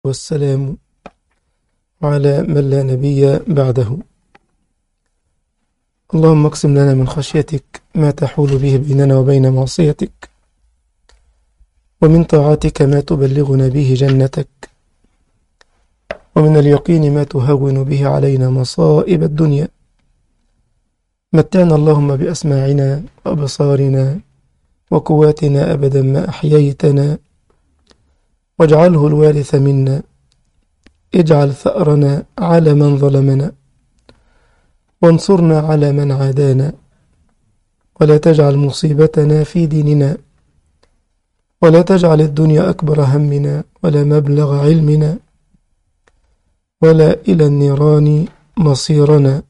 والسلام على من لا نبي بعده اللهم اقسم لنا من خشيتك ما تحول به بيننا وبين معصيتك ومن طاعتك ما تبلغنا به جنتك ومن اليقين ما تهون به علينا مصائب الدنيا متعنا اللهم بأسماعنا وأبصارنا وقواتنا أبدا ما أحييتنا واجعله الوارث منا اجعل ثأرنا على من ظلمنا وانصرنا على من عادانا ولا تجعل مصيبتنا في ديننا ولا تجعل الدنيا أكبر همنا ولا مبلغ علمنا ولا إلى النيران مصيرنا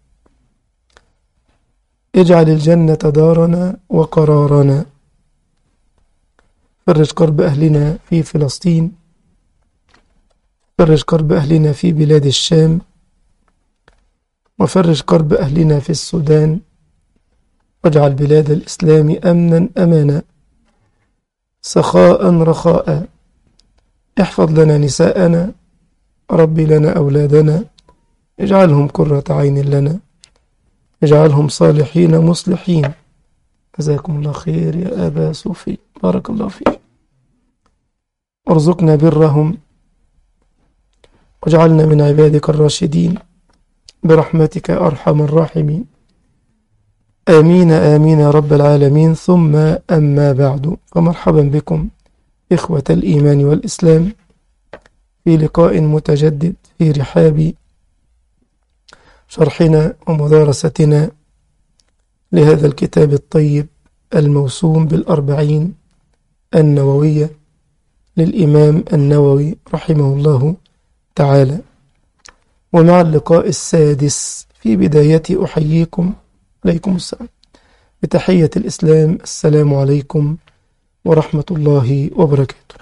اجعل الجنة دارنا وقرارنا فرج كرب أهلنا في فلسطين فرج كرب أهلنا في بلاد الشام وفرج كرب أهلنا في السودان واجعل بلاد الإسلام أمنا أمانا سخاء رخاء احفظ لنا نساءنا ربي لنا أولادنا اجعلهم قرة عين لنا اجعلهم صالحين مصلحين جزاكم الله خير يا أبا صوفي بارك الله فيك ارزقنا برهم واجعلنا من عبادك الراشدين برحمتك أرحم الراحمين آمين آمين يا رب العالمين ثم أما بعد فمرحبا بكم إخوة الإيمان والإسلام في لقاء متجدد في رحاب شرحنا ومدارستنا لهذا الكتاب الطيب الموسوم بالأربعين النووية للإمام النووي رحمه الله تعالى ومع اللقاء السادس في بداية أحييكم عليكم السلام بتحية الإسلام السلام عليكم ورحمة الله وبركاته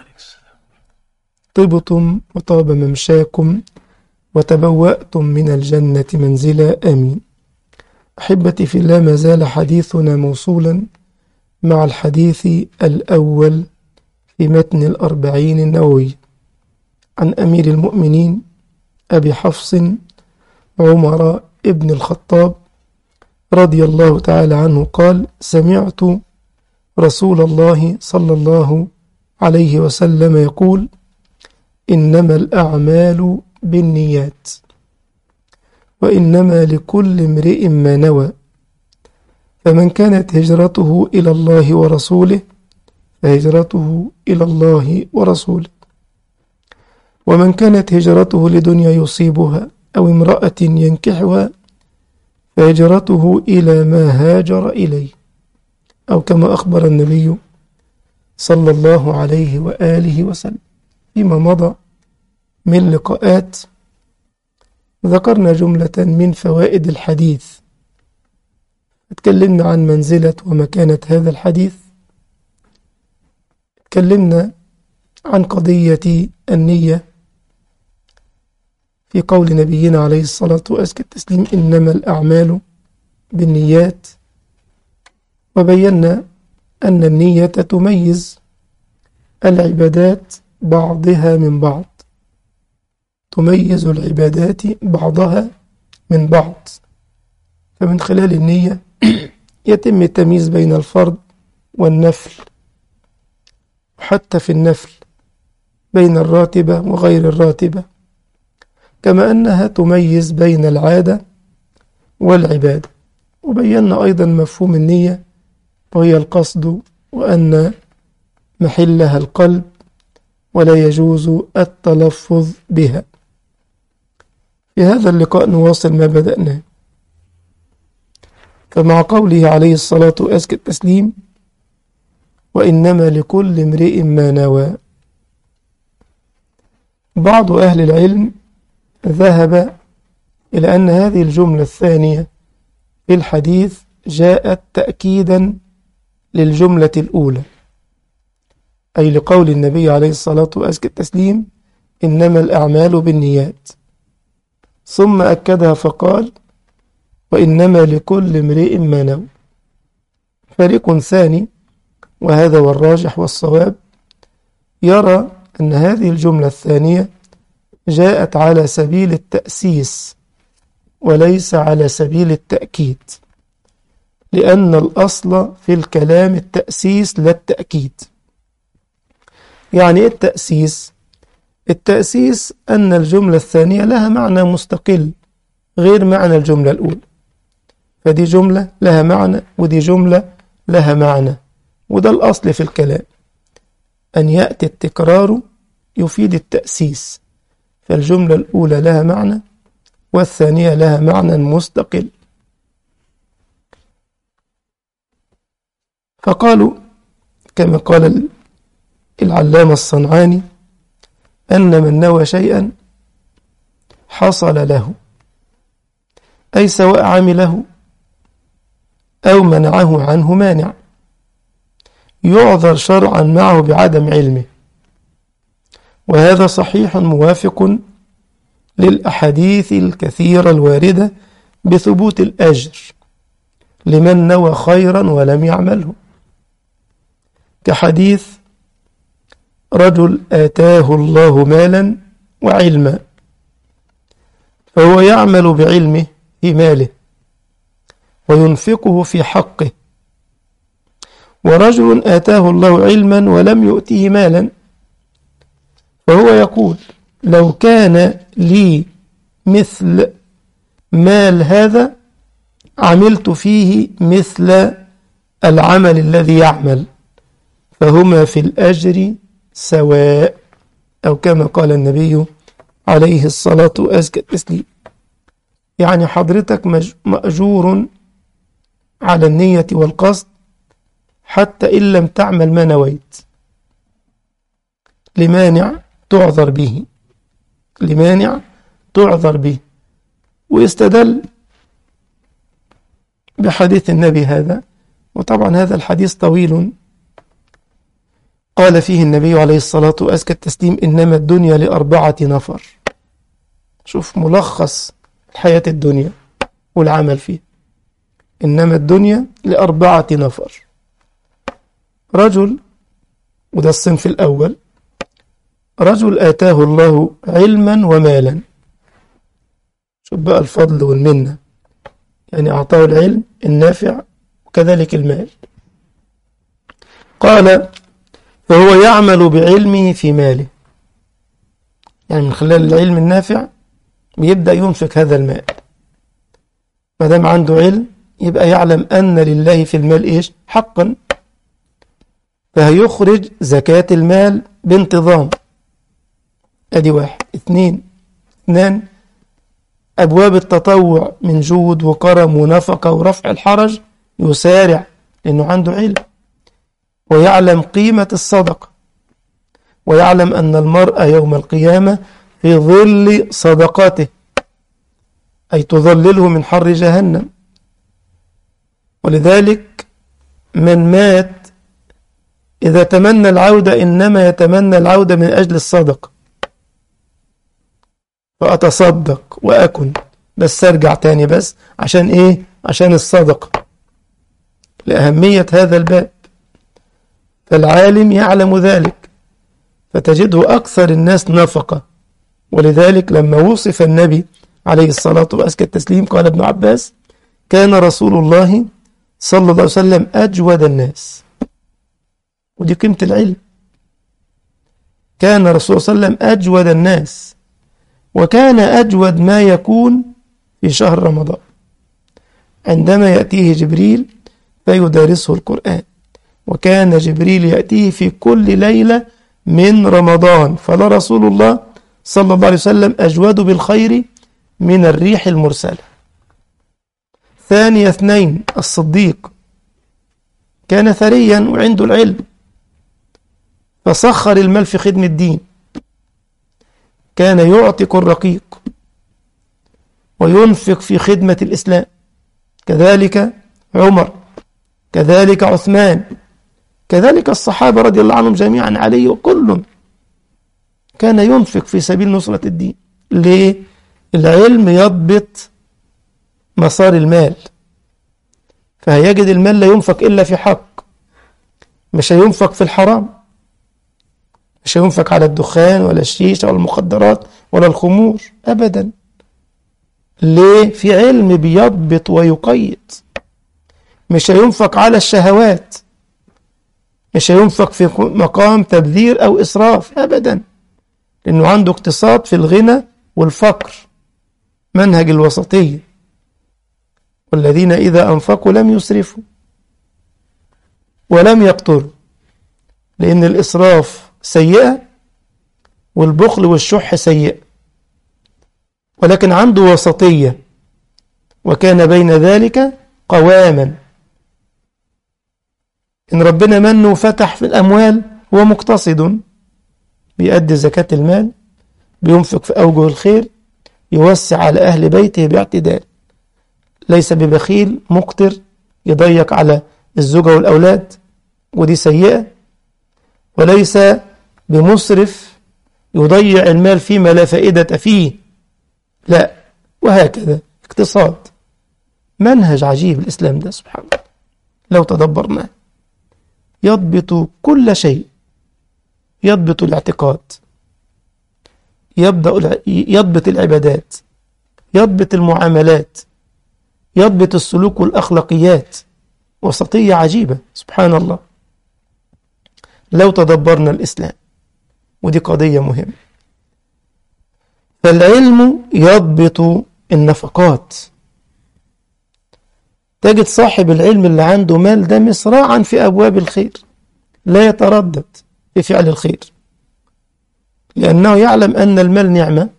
طبتم وطاب ممشاكم وتبوأتم من الجنة منزلا آمين أحبتي في الله ما زال حديثنا موصولا مع الحديث الأول في متن الأربعين النووي عن أمير المؤمنين أبي حفص عمر ابن الخطاب رضي الله تعالى عنه قال سمعت رسول الله صلى الله عليه وسلم يقول إنما الأعمال بالنيات وإنما لكل امرئ ما نوى فمن كانت هجرته إلى الله ورسوله فهجرته إلى الله ورسوله ومن كانت هجرته لدنيا يصيبها أو امرأة ينكحها فهجرته إلى ما هاجر إليه أو كما أخبر النبي صلى الله عليه وآله وسلم فيما مضى من لقاءات ذكرنا جملة من فوائد الحديث اتكلمنا عن منزلة ومكانة هذا الحديث اتكلمنا عن قضية النية في قول نبينا عليه الصلاة وأزكى التسليم إنما الأعمال بالنيات وبينا أن النية تميز العبادات بعضها من بعض تميز العبادات بعضها من بعض فمن خلال النية يتم التمييز بين الفرض والنفل وحتى في النفل بين الراتبة وغير الراتبة كما أنها تميز بين العادة والعبادة وبينا أيضا مفهوم النية وهي القصد وأن محلها القلب ولا يجوز التلفظ بها في هذا اللقاء نواصل ما بدأناه فمع قوله عليه الصلاة وأزكى التسليم وإنما لكل امرئ ما نوى بعض أهل العلم ذهب إلى أن هذه الجملة الثانية في الحديث جاءت تأكيدا للجملة الأولى أي لقول النبي عليه الصلاة وأزكى التسليم إنما الأعمال بالنيات ثم أكدها فقال وإنما لكل امرئ ما نوى فريق ثاني وهذا هو الراجح والصواب يرى أن هذه الجملة الثانية جاءت على سبيل التأسيس وليس على سبيل التأكيد لأن الأصل في الكلام التأسيس لا التأكيد يعني إيه التأسيس؟ التأسيس أن الجملة الثانية لها معنى مستقل غير معنى الجملة الأولى فدي جملة لها معنى ودي جملة لها معنى وده الأصل في الكلام أن يأتي التكرار يفيد التأسيس فالجملة الأولى لها معنى والثانية لها معنى مستقل فقالوا كما قال العلامة الصنعاني أن من نوى شيئا حصل له أي سواء عمله أو منعه عنه مانع يعذر شرعا معه بعدم علمه وهذا صحيح موافق للأحاديث الكثيرة الواردة بثبوت الأجر لمن نوى خيرا ولم يعمله كحديث رجل آتاه الله مالا وعلما فهو يعمل بعلمه في ماله وينفقه في حقه ورجل آتاه الله علما ولم يؤته مالا فهو يقول لو كان لي مثل مال هذا عملت فيه مثل العمل الذي يعمل فهما في الأجر سواء أو كما قال النبي عليه الصلاة وأزكى التسليم يعني حضرتك مأجور على النية والقصد حتى إن لم تعمل ما نويت لمانع تعذر به لمانع تعذر به ويستدل بحديث النبي هذا وطبعا هذا الحديث طويل قال فيه النبي عليه الصلاة وأزكى التسليم إنما الدنيا لأربعة نفر شوف ملخص الحياة الدنيا والعمل فيه إنما الدنيا لأربعة نفر رجل وده الصنف الأول رجل آتاه الله علما ومالا شوف بقى الفضل والمنة يعني أعطاه العلم النافع وكذلك المال قال فهو يعمل بعلمه في ماله يعني من خلال العلم النافع بيبدأ ينفق هذا المال ما دام عنده علم يبقى يعلم أن لله في المال إيش حقا فهيخرج زكاة المال بانتظام ادي واحد اثنين اثنان ابواب التطوع من جود وكرم ونفقة ورفع الحرج يسارع لانه عنده علم ويعلم قيمة الصدقة ويعلم ان المرء يوم القيامة في ظل صدقاته اي تظلله من حر جهنم ولذلك من مات إذا تمنى العودة إنما يتمنى العودة من أجل الصدقة فأتصدق وأكن بس أرجع تاني بس عشان إيه؟ عشان الصدقة لأهمية هذا الباب فالعالم يعلم ذلك فتجده أكثر الناس نفقة ولذلك لما وصف النبي عليه الصلاة وأزكى التسليم قال ابن عباس كان رسول الله صلى الله عليه وسلم أجود الناس ودي قيمة العلم كان الرسول صلى الله عليه وسلم أجود الناس وكان أجود ما يكون في شهر رمضان عندما يأتيه جبريل فيدارسه القرآن وكان جبريل يأتيه في كل ليلة من رمضان فلا رسول الله صلى الله عليه وسلم أجود بالخير من الريح المرسلة ثاني اثنين الصديق كان ثريا وعنده العلم فسخر المال في خدمة الدين كان يعتق الرقيق وينفق في خدمة الإسلام كذلك عمر كذلك عثمان كذلك الصحابة رضي الله عنهم جميعا علي وكل كان ينفق في سبيل نصرة الدين ليه؟ العلم يضبط مسار المال فهيجد المال لا ينفق إلا في حق مش هينفق في الحرام مش هينفق على الدخان ولا الشيشة ولا المخدرات ولا الخمور أبدا ليه في علم بيضبط ويقيد مش هينفق على الشهوات مش هينفق في مقام تبذير أو إسراف أبدا لأنه عنده اقتصاد في الغنى والفقر منهج الوسطية والذين إذا أنفقوا لم يسرفوا ولم يقتروا لأن الإسراف سيئة والبخل والشح سيئة ولكن عنده وسطية وكان بين ذلك قواما إن ربنا منه فتح في الأموال هو مقتصد بيؤدي زكاة المال بينفق في أوجه الخير يوسع على أهل بيته باعتدال ليس ببخيل مقتر يضيق على الزوجة والأولاد ودي سيئة وليس بمسرف يضيع المال فيما لا فائدة فيه لا وهكذا اقتصاد منهج عجيب الإسلام ده سبحان الله لو تدبرناه يضبط كل شيء يضبط الاعتقاد يبدأ يضبط العبادات يضبط المعاملات يضبط السلوك والأخلاقيات وسطية عجيبة سبحان الله لو تدبرنا الإسلام ودي قضية مهمة فالعلم يضبط النفقات تجد صاحب العلم اللي عنده مال ده مسراعا في أبواب الخير لا يتردد في فعل الخير لأنه يعلم أن المال نعمة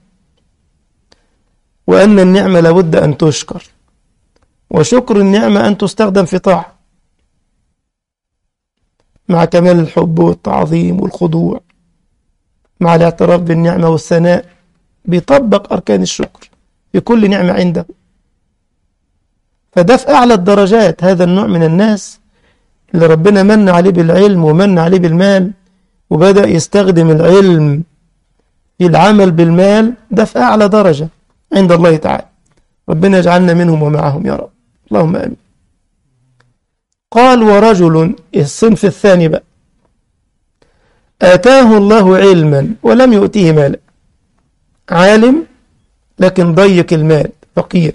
وأن النعمة لابد أن تشكر وشكر النعمة أن تستخدم في طاعة مع كمال الحب والتعظيم والخضوع مع الاعتراف بالنعمة والثناء بيطبق أركان الشكر في كل نعمة عنده فده في أعلى الدرجات هذا النوع من الناس اللي ربنا من عليه بالعلم ومن عليه بالمال وبدأ يستخدم العلم في العمل بالمال ده في أعلى درجة عند الله تعالى ربنا يجعلنا منهم ومعهم يا رب اللهم آمين قال ورجل الصنف الثاني بقى آتاه الله علما ولم يؤتيه مالا عالم لكن ضيق المال فقير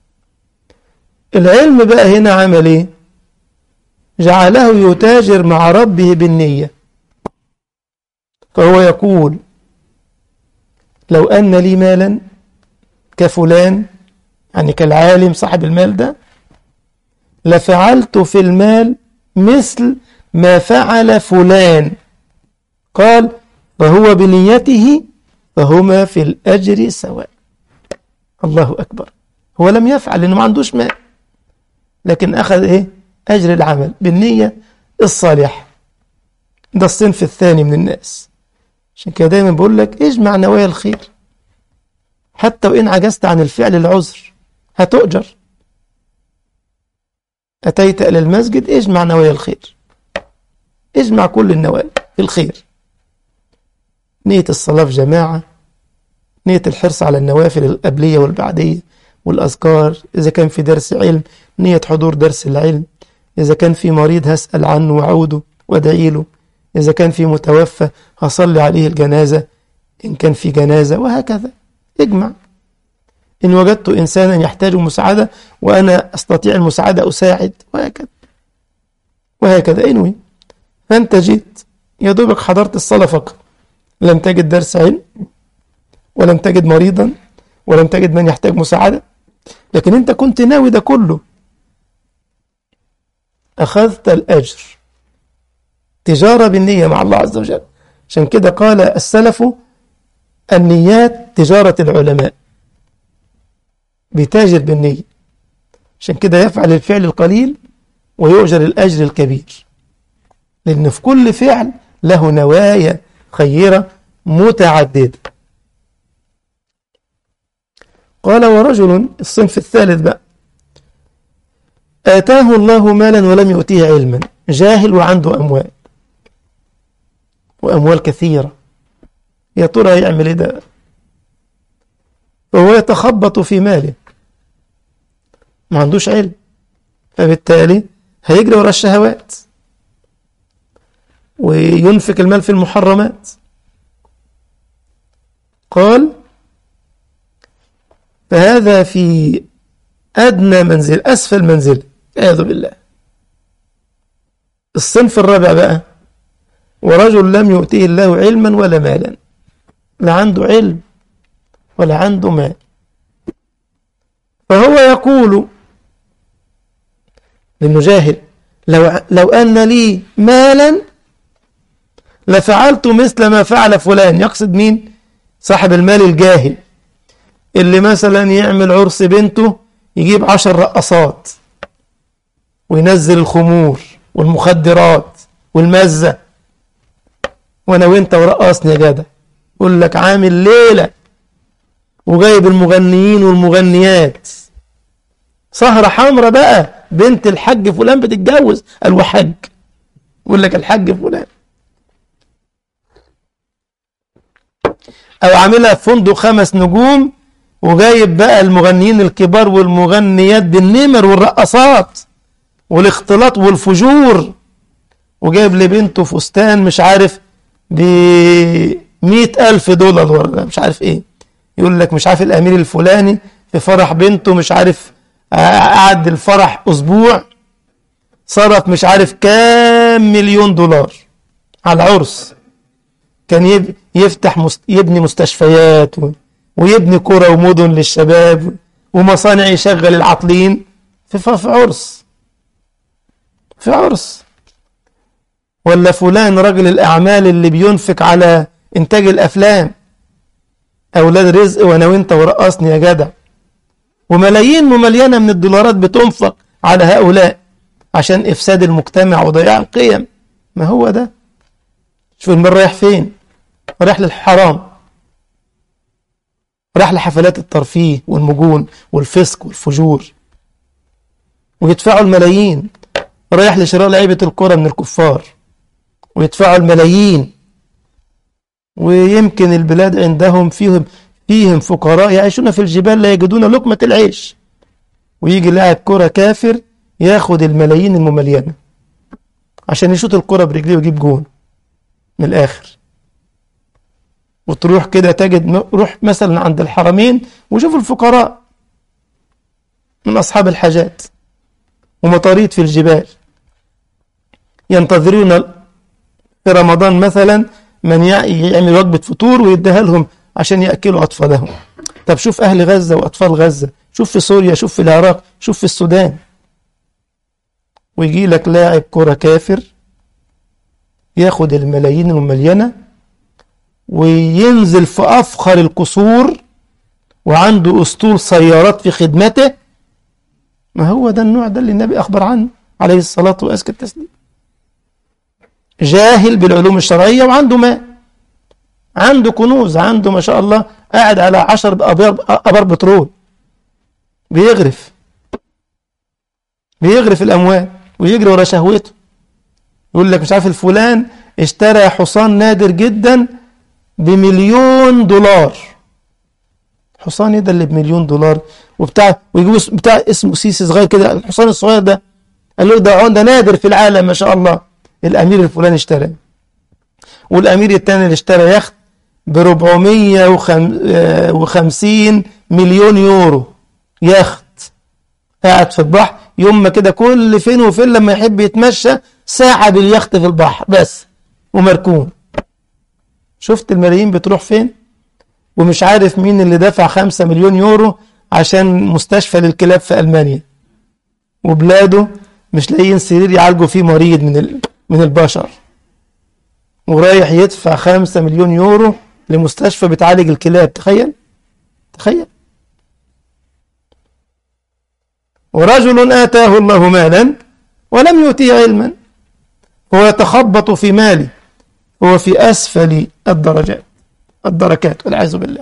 العلم بقى هنا عمل ايه جعله يتاجر مع ربه بالنية فهو يقول لو أن لي مالا كفلان يعني كالعالم صاحب المال ده لفعلت في المال مثل ما فعل فلان قال فهو بنيته فهما في الأجر سواء الله أكبر هو لم يفعل لأنه ما عندوش مال لكن أخذ إيه أجر العمل بالنية الصالحة ده الصنف الثاني من الناس عشان كده دايما بقول لك اجمع نوايا الخير حتى وإن عجزت عن الفعل العذر هتؤجر أتيت إلى المسجد اجمع نوايا الخير اجمع كل النوايا في الخير نية الصلاة في جماعة نية الحرص على النوافل القبلية والبعدية والأذكار إذا كان في درس علم نية حضور درس العلم إذا كان في مريض هسأل عنه وعوده وادعي له إذا كان في متوفى هصلي عليه الجنازة إن كان في جنازة وهكذا اجمع إن وجدت إنسانا يحتاج مساعدة وأنا أستطيع المساعدة أساعد وهكذا وهكذا انوي فأنت جيت يا دوبك حضرت الصلاة فقط لم تجد درس علم ولم تجد مريضا ولم تجد من يحتاج مساعدة لكن أنت كنت ناوي ده كله أخذت الأجر تجارة بالنية مع الله عز وجل عشان كده قال السلف النيات تجارة العلماء بيتاجر بالنية عشان كده يفعل الفعل القليل ويؤجر الأجر الكبير لأن في كل فعل له نوايا خيرة متعددة قال ورجل الصنف الثالث بقى آتاه الله مالا ولم يؤتيه علما جاهل وعنده أموال وأموال كثيرة يا ترى يعمل إيه ده فهو يتخبط في ماله ما عندوش علم فبالتالي هيجري ورا الشهوات وينفق المال في المحرمات قال فهذا في أدنى منزل أسفل منزل والعياذ بالله الصنف الرابع بقى ورجل لم يؤتيه الله علما ولا مالا لا عنده علم ولا عنده مال فهو يقول للمجاهد لو, لو أن لي مالا لفعلت مثل ما فعل فلان يقصد مين صاحب المال الجاهل اللي مثلا يعمل عرس بنته يجيب عشر رقصات وينزل الخمور والمخدرات والمزة وانا وانت ورقصني يا جدع يقول لك عامل ليلة وجايب المغنيين والمغنيات سهرة حمرة بقى بنت الحج فلان بتتجوز قال وحج يقول لك الحج فلان او عاملها في فندق خمس نجوم وجايب بقى المغنيين الكبار والمغنيات بالنمر والرقصات والاختلاط والفجور وجايب لبنته فستان مش عارف ب ألف دولار ولا مش عارف ايه يقول لك مش عارف الامير الفلاني في فرح بنته مش عارف قعد الفرح اسبوع صرف مش عارف كام مليون دولار على العرس كان يفتح مست... يبني مستشفيات و... ويبني قرى ومدن للشباب ومصانع يشغل العاطلين في في عرس في عرس ولا فلان رجل الأعمال اللي بينفق على إنتاج الأفلام أولاد رزق وأنا وأنت ورقصني يا جدع وملايين مملينة من الدولارات بتنفق على هؤلاء عشان إفساد المجتمع وضياع القيم ما هو ده شوف المرة رايح فين رايح للحرام راح لحفلات الترفيه والمجون والفسق والفجور ويدفعوا الملايين رايح لشراء لعيبة الكرة من الكفار ويدفعوا الملايين ويمكن البلاد عندهم فيهم فيهم فقراء يعيشون في الجبال لا يجدون لقمة العيش ويجي لاعب كرة كافر ياخد الملايين المملينة عشان يشوط الكرة برجليه ويجيب جون من الآخر وتروح كده تجد روح مثلا عند الحرمين وشوف الفقراء من أصحاب الحاجات ومطاريد في الجبال ينتظرون في رمضان مثلا من يعمل وجبة فطور ويديها لهم عشان يأكلوا أطفالهم طب شوف أهل غزة وأطفال غزة شوف في سوريا شوف في العراق شوف في السودان ويجي لك لاعب كرة كافر ياخد الملايين المليانة وينزل في أفخر القصور وعنده أسطول سيارات في خدمته ما هو ده النوع ده اللي النبي أخبر عنه عليه الصلاة وأزكى التسليم جاهل بالعلوم الشرعية وعنده ماء عنده كنوز عنده ما شاء الله قاعد على عشر أبار, أبار بترول بيغرف بيغرف الأموال ويجري ورا شهوته يقول لك مش عارف الفلان اشترى حصان نادر جدا بمليون دولار حصان ايه ده اللي بمليون دولار وبتاع ويجيبوا بتاع اسمه سيسي صغير كده الحصان الصغير ده قال له ده ده نادر في العالم ما شاء الله الامير الفلاني اشترى والامير الثاني اللي اشترى يخت ب 450 مليون يورو يخت قاعد في البحر يوم ما كده كل فين وفين لما يحب يتمشى ساعة باليخت في البحر بس ومركون شفت الملايين بتروح فين ومش عارف مين اللي دفع خمسة مليون يورو عشان مستشفى للكلاب في ألمانيا وبلاده مش لاقيين سرير يعالجوا فيه مريض من من البشر ورايح يدفع خمسة مليون يورو لمستشفى بتعالج الكلاب تخيل تخيل ورجل آتاه الله مالا ولم يؤتيه علما هو يتخبط في ماله هو في أسفل الدرجات الدركات والعياذ بالله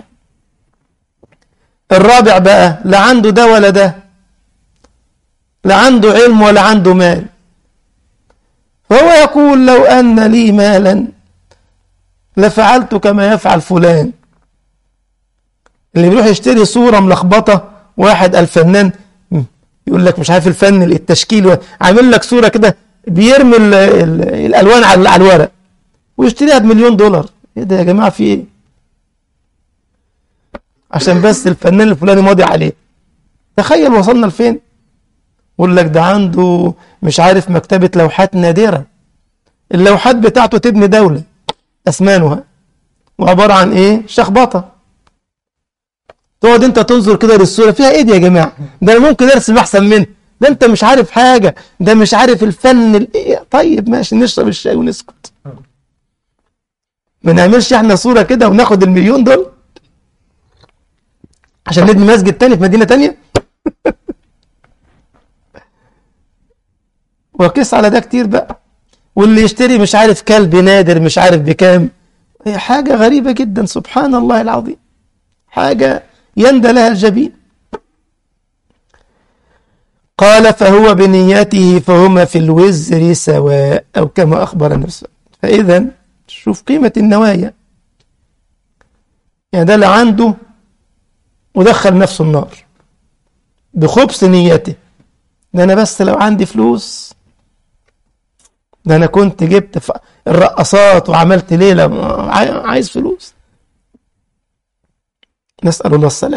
الرابع بقى لا عنده ده ولا ده لا عنده علم ولا عنده مال فهو يقول لو أن لي مالا لفعلت كما يفعل فلان اللي بيروح يشتري صورة ملخبطة واحد الفنان يقول لك مش عارف الفن التشكيل عامل لك صورة كده بيرمي ال ال الألوان على الورق ويشتريها بمليون دولار ايه ده يا جماعة في ايه عشان بس الفنان الفلاني ماضي عليه تخيل وصلنا لفين يقول لك ده عنده مش عارف مكتبة لوحات نادرة اللوحات بتاعته تبني دولة أثمانها وعبارة عن إيه شخبطة تقعد أنت تنظر كده للصورة فيها إيه دي يا جماعة ده أنا ممكن أرسم أحسن منه ده أنت مش عارف حاجة ده مش عارف الفن الإيه طيب ماشي نشرب الشاي ونسكت ما نعملش احنا صورة كده وناخد المليون دول عشان نبني مسجد تاني في مدينة تانية وقيس على ده كتير بقى واللي يشتري مش عارف كلب نادر مش عارف بكام هي حاجة غريبة جدا سبحان الله العظيم حاجة يندى لها الجبين قال فهو بنيته فهما في الوزر سواء أو كما أخبر النبي فإذا شوف قيمة النوايا يعني ده اللي عنده ودخل نفسه النار بخبث نيته ده أنا بس لو عندي فلوس ده أنا كنت جبت الرقصات وعملت ليلة عايز فلوس نسأل الله السلام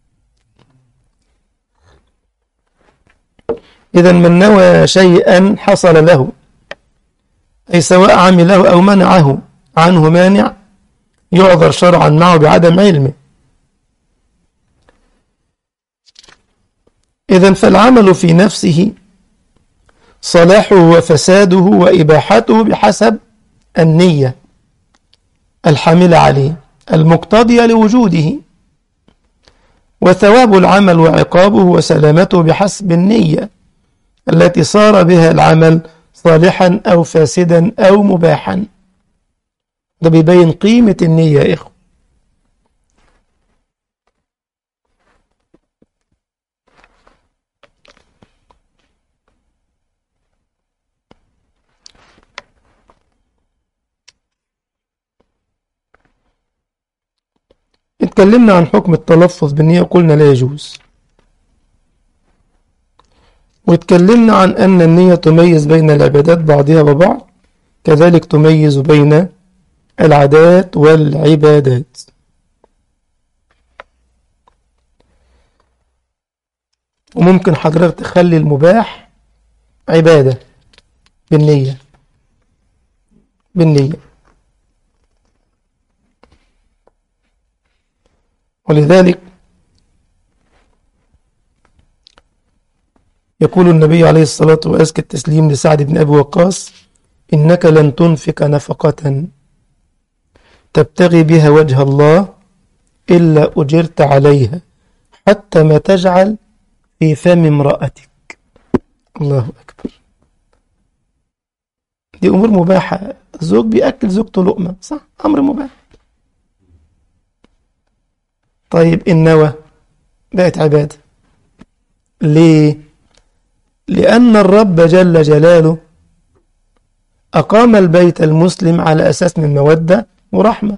إذا من نوى شيئا حصل له أي سواء عمله أو منعه عنه مانع يعذر شرعا معه بعدم علمه إذا فالعمل في نفسه صلاحه وفساده وإباحته بحسب النية الحاملة عليه المقتضية لوجوده وثواب العمل وعقابه وسلامته بحسب النية التي صار بها العمل صالحا أو فاسدا أو مباحا ده بيبين قيمة النية يا إخوة اتكلمنا عن حكم التلفظ بالنية وقلنا لا يجوز واتكلمنا عن أن النية تميز بين العبادات بعضها وبعض كذلك تميز بين العادات والعبادات وممكن حضرتك تخلي المباح عبادة بالنية بالنية ولذلك يقول النبي عليه الصلاة وأزكى التسليم لسعد بن أبي وقاص إنك لن تنفق نفقة تبتغي بها وجه الله إلا أجرت عليها حتى ما تجعل في فم امرأتك الله أكبر دي أمور مباحة الزوج بيأكل زوجته لقمة صح أمر مباح طيب النوى بقت عبادة ليه لأن الرب جل جلاله أقام البيت المسلم على أساس من مودة ورحمة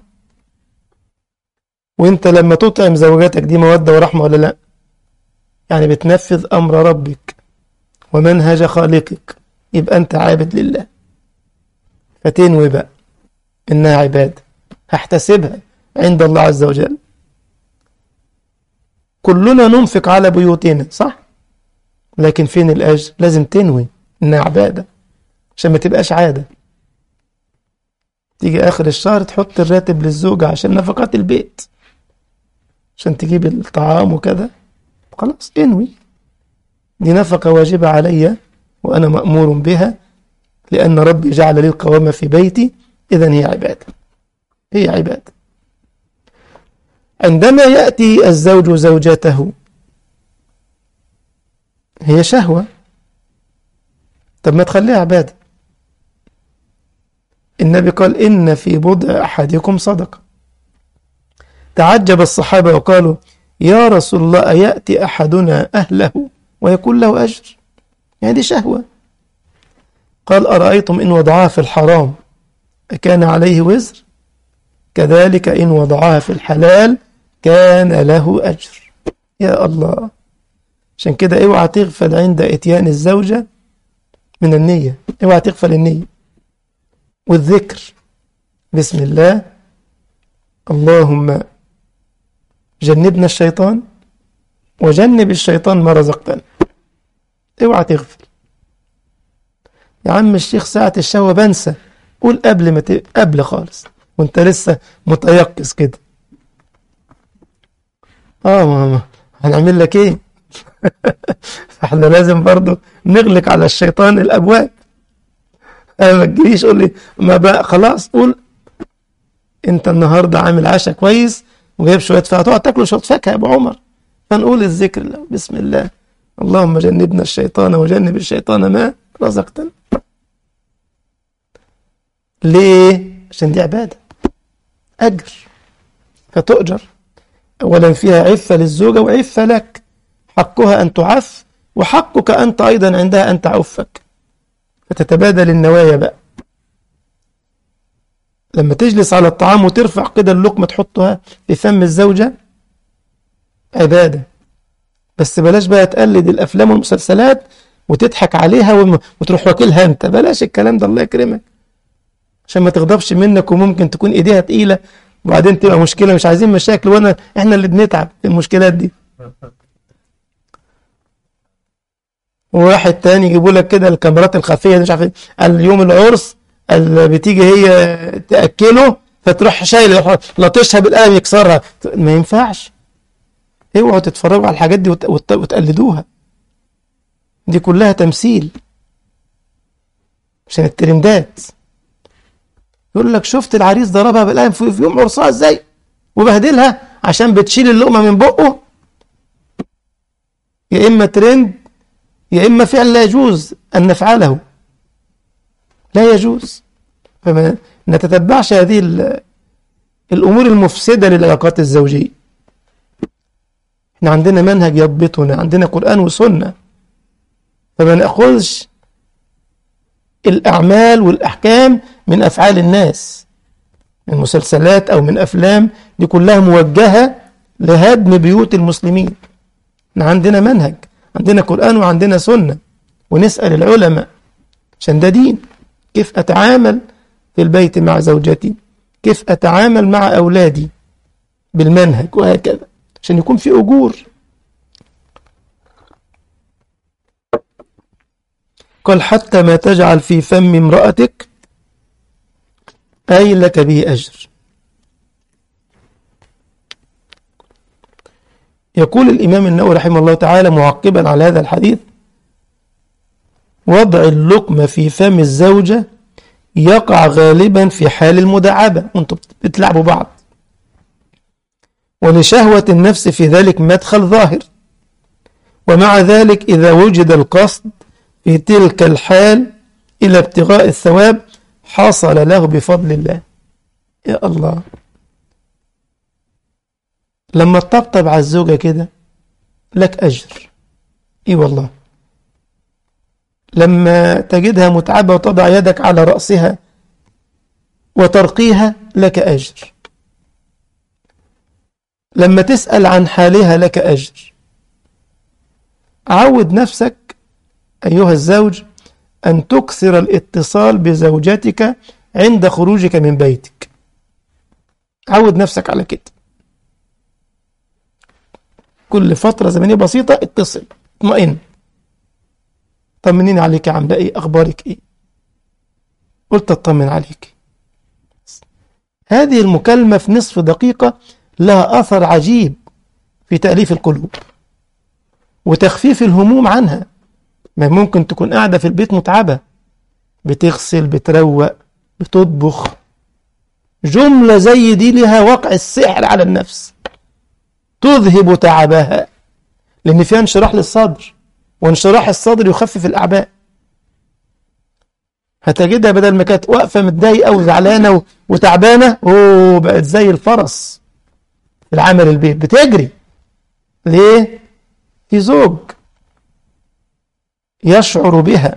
وانت لما تطعم زوجاتك دي مودة ورحمة ولا لا يعني بتنفذ أمر ربك ومنهج خالقك يبقى أنت عابد لله فتنوي بقى إنها عبادة هحتسبها عند الله عز وجل كلنا ننفق على بيوتنا صح لكن فين الأجر لازم تنوي إنها عبادة عشان ما تبقاش عادة تيجي آخر الشهر تحط الراتب للزوجة عشان نفقات البيت عشان تجيب الطعام وكذا خلاص انوي دي نفقة واجبة علي وأنا مأمور بها لأن ربي جعل لي القوامة في بيتي إذا هي عبادة هي عبادة عندما يأتي الزوج زوجته هي شهوة طب ما تخليها عبادة النبي قال إن في بضع أحدكم صدقة تعجب الصحابة وقالوا يا رسول الله أيأتي أحدنا أهله ويكون له أجر يعني دي شهوة قال أرأيتم إن وضعها في الحرام أكان عليه وزر كذلك إن وضعها في الحلال كان له أجر يا الله عشان كده اوعى تغفل عند اتيان الزوجة من النية اوعى تغفل النية والذكر بسم الله اللهم جنبنا الشيطان وجنب الشيطان ما رزقتنا اوعى تغفل يا عم الشيخ ساعة الشهوة بنسى قول قبل ما ت... قبل خالص وانت لسه متيقظ كده اه ماما هنعمل لك ايه فاحنا لازم برضو نغلق على الشيطان الابواب أنا ما تجيش قول لي ما بقى خلاص قول انت النهارده عامل عشاء كويس وجايب شويه فاكهه تقعد تاكل شويه فاكهه يا ابو عمر فنقول الذكر له بسم الله اللهم جنبنا الشيطان وجنب الشيطان ما رزقتنا ليه عشان دي عباده اجر فتؤجر اولا فيها عفه للزوجه وعفه لك حقها ان تعف وحقك انت ايضا عندها ان تعفك فتتبادل النوايا بقى لما تجلس على الطعام وترفع كده اللقمة تحطها في فم الزوجة عبادة بس بلاش بقى تقلد الأفلام والمسلسلات وتضحك عليها وم- وتروح واكلها أنت بلاش الكلام ده الله يكرمك عشان ما تغضبش منك وممكن تكون إيديها تقيلة وبعدين تبقى مشكلة مش عايزين مشاكل وأنا إحنا اللي بنتعب في المشكلات دي وواحد تاني يجيبوا لك كده الكاميرات الخفيه دي مش عارف ايه اليوم العرس اللي بتيجي هي تاكله فتروح شايل لطشها بالقلم يكسرها ما ينفعش اوعوا تتفرجوا على الحاجات دي وت- وت- وتقلدوها دي كلها تمثيل عشان الترندات يقول لك شفت العريس ضربها بالقلم في في يوم عرسها ازاي وبهدلها عشان بتشيل اللقمه من بقه يا اما ترند يا إما فعل لا يجوز أن نفعله لا يجوز فما نتتبعش هذه ال- الأمور المفسدة للعلاقات الزوجية احنا عندنا منهج يضبطنا عندنا قرآن وسنة فما نأخذش الأعمال والأحكام من أفعال الناس من مسلسلات أو من أفلام دي كلها موجهة لهدم بيوت المسلمين احنا عندنا منهج عندنا قرآن وعندنا سنة ونسأل العلماء عشان ده دين كيف أتعامل في البيت مع زوجتي كيف أتعامل مع أولادي بالمنهج وهكذا عشان يكون في أجور قال حتى ما تجعل في فم امرأتك أي لك به أجر يقول الإمام النووي رحمه الله تعالى معقبا على هذا الحديث وضع اللقمة في فم الزوجة يقع غالبا في حال المداعبة وانتم بتلعبوا بعض ولشهوة النفس في ذلك مدخل ظاهر ومع ذلك إذا وجد القصد في تلك الحال إلى ابتغاء الثواب حصل له بفضل الله يا الله لما تطبطب على الزوجة كده لك أجر إي والله لما تجدها متعبة وتضع يدك على رأسها وترقيها لك أجر لما تسأل عن حالها لك أجر عود نفسك أيها الزوج أن تكثر الاتصال بزوجتك عند خروجك من بيتك عود نفسك على كده كل فترة زمنية بسيطة اتصل اطمئن طمنيني عليك يا عاملة ايه اخبارك ايه قلت اطمن عليك هذه المكالمة في نصف دقيقة لها أثر عجيب في تأليف القلوب وتخفيف الهموم عنها ما ممكن تكون قاعدة في البيت متعبة بتغسل بتروق بتطبخ جملة زي دي لها وقع السحر على النفس تذهب تعبها لأن فيها انشراح للصدر وانشراح الصدر يخفف الأعباء هتجدها بدل ما كانت واقفة متضايقة وزعلانة وتعبانة أوه بقت زي الفرس في العمل البيت بتجري ليه؟ في زوج يشعر بها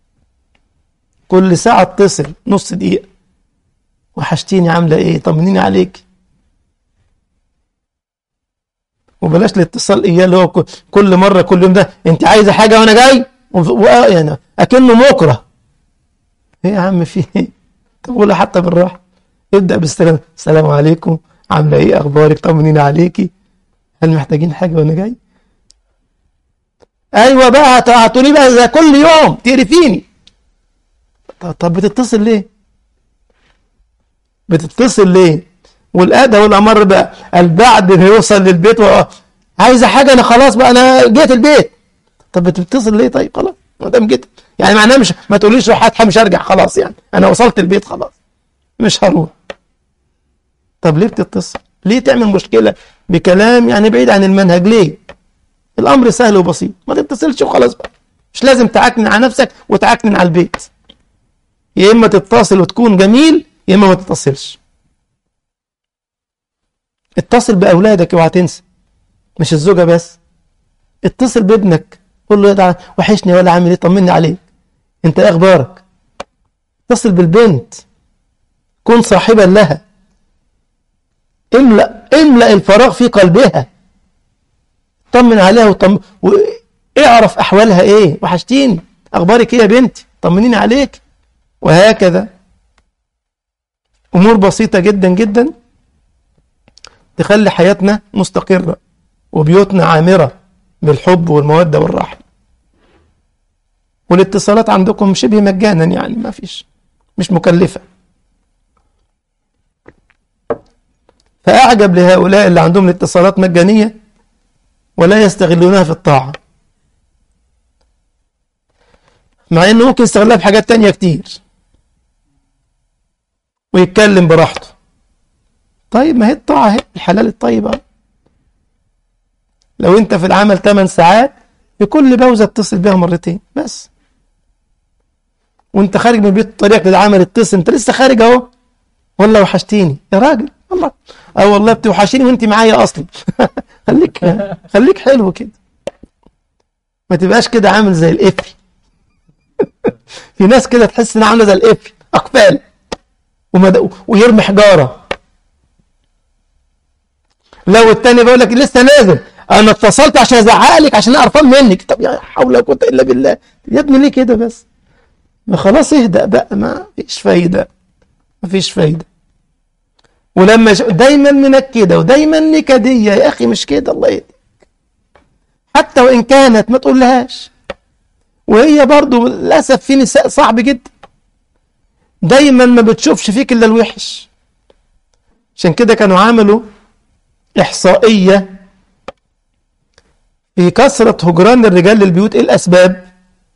كل ساعة اتصل نص دقيقة وحشتيني عاملة ايه طمنيني عليك وبلاش الاتصال اياه اللي هو كل مرة كل يوم ده انت عايزة حاجة وانا جاي يعني اكنه مكره ايه يا عم في ايه تقولها حتى بالراحة ابدأ بالسلام السلام عليكم عاملة ايه اخبارك طمنيني عليكي هل محتاجين حاجة وانا جاي ايوه بقى هتقولي بقى زي كل يوم تقرفيني طب بتتصل ليه بتتصل ليه والادى والامر بقى البعد بيوصل للبيت و... عايزه حاجه انا خلاص بقى انا جيت البيت طب بتتصل ليه طيب خلاص ما دام جيت يعني معناها مش ما تقوليش روح هاتها مش هرجع خلاص يعني انا وصلت البيت خلاص مش هروح طب ليه بتتصل ليه تعمل مشكله بكلام يعني بعيد عن المنهج ليه الامر سهل وبسيط ما تتصلش وخلاص بقى مش لازم تعكنن على نفسك وتعكنن على البيت يا اما تتصل وتكون جميل يا اما ما تتصلش اتصل باولادك اوعى تنسى مش الزوجه بس اتصل بابنك قول له يا وحشني ولا عامل ايه طمني عليك انت ايه اخبارك اتصل بالبنت كن صاحبا لها املأ املأ الفراغ في قلبها طمن عليها وطم... واعرف احوالها ايه وحشتيني اخبارك ايه يا بنتي طمنيني عليك وهكذا امور بسيطه جدا جدا تخلي حياتنا مستقره وبيوتنا عامره بالحب والموده والرحمه والاتصالات عندكم شبه مجانا يعني ما فيش مش مكلفه فاعجب لهؤلاء اللي عندهم الاتصالات مجانيه ولا يستغلونها في الطاعه مع انه ممكن يستغلها في حاجات تانية كتير ويتكلم براحته طيب ما هي الطاعة هي الحلال الطيب لو انت في العمل 8 ساعات بكل بوزة اتصل بيها مرتين بس وانت خارج من البيت طريقك للعمل اتصل انت لسه خارج اهو والله وحشتيني يا راجل الله اه والله بتوحشيني وانت معايا اصلا خليك خليك حلو كده ما تبقاش كده عامل زي القفل في ناس كده تحس انها عامله زي القفل اقفال ومد... ويرمي حجاره لو التاني بيقول لك لسه نازل انا اتصلت عشان ازعقلك عشان قرفان منك طب يا حول ولا قوه الا بالله يا ابني ليه كده بس ما خلاص اهدأ بقى ما فيش فايده ما فيش فايده ولما ش... دايما منكده ودايما نكديه يا اخي مش كده الله يهديك حتى وان كانت ما تقولهاش وهي برضو للاسف في نساء صعب جدا دايما ما بتشوفش فيك الا الوحش عشان كده كانوا عملوا احصائيه في كثره هجران الرجال للبيوت ايه الاسباب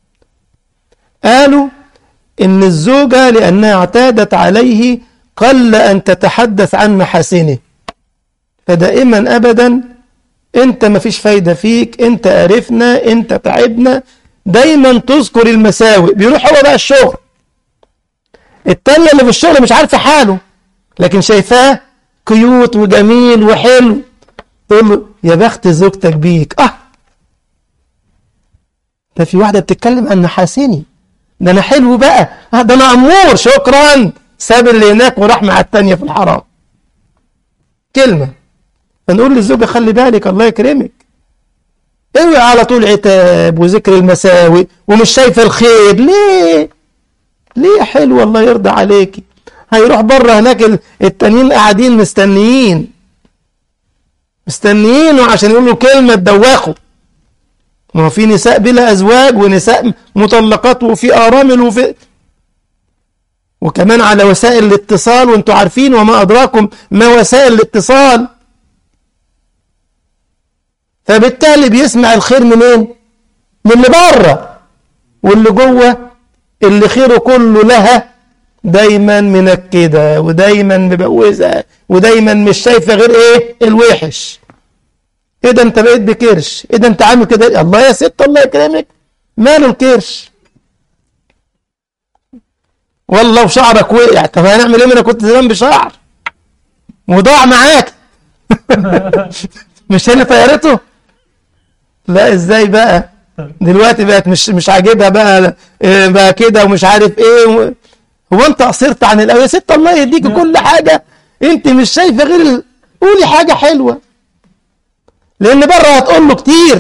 قالوا ان الزوجه لانها اعتادت عليه قل ان تتحدث عن محاسنه فدائما ابدا انت ما فيش فايده فيك انت قرفنا انت تعبنا دايما تذكر المساوئ بيروح هو بقى الشغل التانية اللي في الشغل مش عارفة حاله لكن شايفاه كيوت وجميل وحلو تقول له يا بخت زوجتك بيك اه ده في واحدة بتتكلم عن محاسني ده انا حلو بقى آه ده انا امور شكرا ساب اللي هناك وراح مع التانية في الحرام كلمة فنقول للزوجة خلي بالك الله يكرمك اوعي على طول عتاب وذكر المساوئ ومش شايفه الخير ليه ليه حلو الله يرضى عليكي هيروح بره هناك التانيين قاعدين مستنيين مستنيينه عشان يقولوا كلمة تدوخوا ما هو في نساء بلا أزواج ونساء مطلقات وفي أرامل وفي وكمان على وسائل الاتصال وانتوا عارفين وما أدراكم ما وسائل الاتصال فبالتالي بيسمع الخير منين من اللي بره واللي جوه اللي خيره كله لها دايما منكده ودايما مبوزه ودايما مش شايفه غير ايه الوحش ايه ده انت بقيت بكرش ايه ده انت عامل كده الله يا ست الله يكرمك ماله الكرش والله وشعرك وقع طب هنعمل ايه ما انا كنت زمان بشعر وضاع معاك مش هي طيارته لا ازاي بقى دلوقتي بقت مش مش عاجبها بقى إيه بقى كده ومش عارف ايه و... هو انت قصرت عن الاول يا ست الله يهديكي كل حاجه انت مش شايفه غير ال... قولي حاجه حلوه لان بره هتقول له كتير